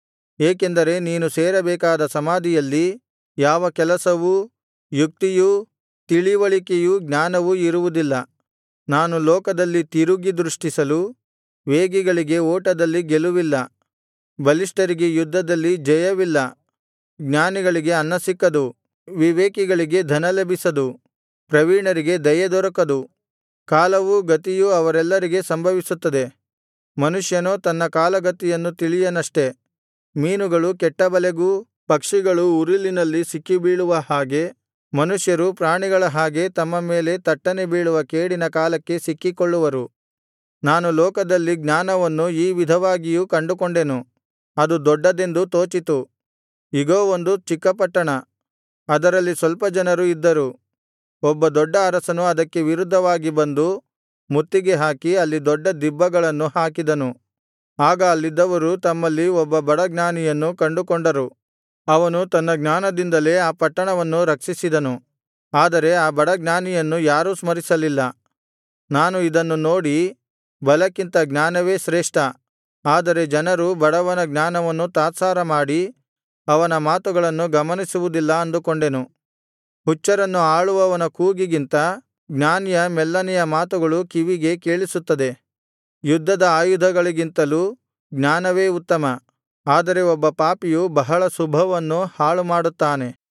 ಏಕೆಂದರೆ ನೀನು ಸೇರಬೇಕಾದ ಸಮಾಧಿಯಲ್ಲಿ ಯಾವ ಕೆಲಸವೂ ಯುಕ್ತಿಯೂ ತಿಳಿವಳಿಕೆಯೂ ಜ್ಞಾನವೂ ಇರುವುದಿಲ್ಲ ನಾನು ಲೋಕದಲ್ಲಿ ತಿರುಗಿ ದೃಷ್ಟಿಸಲು ವೇಗಿಗಳಿಗೆ ಓಟದಲ್ಲಿ ಗೆಲುವಿಲ್ಲ ಬಲಿಷ್ಠರಿಗೆ ಯುದ್ಧದಲ್ಲಿ ಜಯವಿಲ್ಲ ಜ್ಞಾನಿಗಳಿಗೆ ಅನ್ನ ಸಿಕ್ಕದು ವಿವೇಕಿಗಳಿಗೆ ಧನ ಲಭಿಸದು ಪ್ರವೀಣರಿಗೆ ದಯೆ ದೊರಕದು ಕಾಲವೂ ಗತಿಯೂ ಅವರೆಲ್ಲರಿಗೆ ಸಂಭವಿಸುತ್ತದೆ ಮನುಷ್ಯನೋ ತನ್ನ ಕಾಲಗತಿಯನ್ನು ತಿಳಿಯನಷ್ಟೆ ಮೀನುಗಳು ಕೆಟ್ಟ ಬಲೆಗೂ ಪಕ್ಷಿಗಳು ಉರುಲಿನಲ್ಲಿ ಸಿಕ್ಕಿಬೀಳುವ ಹಾಗೆ ಮನುಷ್ಯರು ಪ್ರಾಣಿಗಳ ಹಾಗೆ ತಮ್ಮ ಮೇಲೆ ತಟ್ಟನೆ ಬೀಳುವ ಕೇಡಿನ ಕಾಲಕ್ಕೆ ಸಿಕ್ಕಿಕೊಳ್ಳುವರು ನಾನು ಲೋಕದಲ್ಲಿ ಜ್ಞಾನವನ್ನು ಈ ವಿಧವಾಗಿಯೂ ಕಂಡುಕೊಂಡೆನು ಅದು ದೊಡ್ಡದೆಂದು ತೋಚಿತು ಇಗೋ ಒಂದು ಚಿಕ್ಕ ಪಟ್ಟಣ ಅದರಲ್ಲಿ ಸ್ವಲ್ಪ ಜನರು ಇದ್ದರು ಒಬ್ಬ ದೊಡ್ಡ ಅರಸನು ಅದಕ್ಕೆ ವಿರುದ್ಧವಾಗಿ ಬಂದು ಮುತ್ತಿಗೆ ಹಾಕಿ ಅಲ್ಲಿ ದೊಡ್ಡ ದಿಬ್ಬಗಳನ್ನು ಹಾಕಿದನು ಆಗ ಅಲ್ಲಿದ್ದವರು ತಮ್ಮಲ್ಲಿ ಒಬ್ಬ ಬಡ ಜ್ಞಾನಿಯನ್ನು ಕಂಡುಕೊಂಡರು ಅವನು ತನ್ನ ಜ್ಞಾನದಿಂದಲೇ ಆ ಪಟ್ಟಣವನ್ನು ರಕ್ಷಿಸಿದನು ಆದರೆ ಆ ಬಡ ಜ್ಞಾನಿಯನ್ನು ಯಾರೂ ಸ್ಮರಿಸಲಿಲ್ಲ ನಾನು ಇದನ್ನು ನೋಡಿ ಬಲಕ್ಕಿಂತ ಜ್ಞಾನವೇ ಶ್ರೇಷ್ಠ ಆದರೆ ಜನರು ಬಡವನ ಜ್ಞಾನವನ್ನು ತಾತ್ಸಾರ ಮಾಡಿ ಅವನ ಮಾತುಗಳನ್ನು ಗಮನಿಸುವುದಿಲ್ಲ ಅಂದುಕೊಂಡೆನು ಹುಚ್ಚರನ್ನು ಆಳುವವನ ಕೂಗಿಗಿಂತ ಜ್ಞಾನಿಯ ಮೆಲ್ಲನೆಯ ಮಾತುಗಳು ಕಿವಿಗೆ ಕೇಳಿಸುತ್ತದೆ ಯುದ್ಧದ ಆಯುಧಗಳಿಗಿಂತಲೂ ಜ್ಞಾನವೇ ಉತ್ತಮ ಆದರೆ ಒಬ್ಬ ಪಾಪಿಯು ಬಹಳ ಶುಭವನ್ನು ಹಾಳುಮಾಡುತ್ತಾನೆ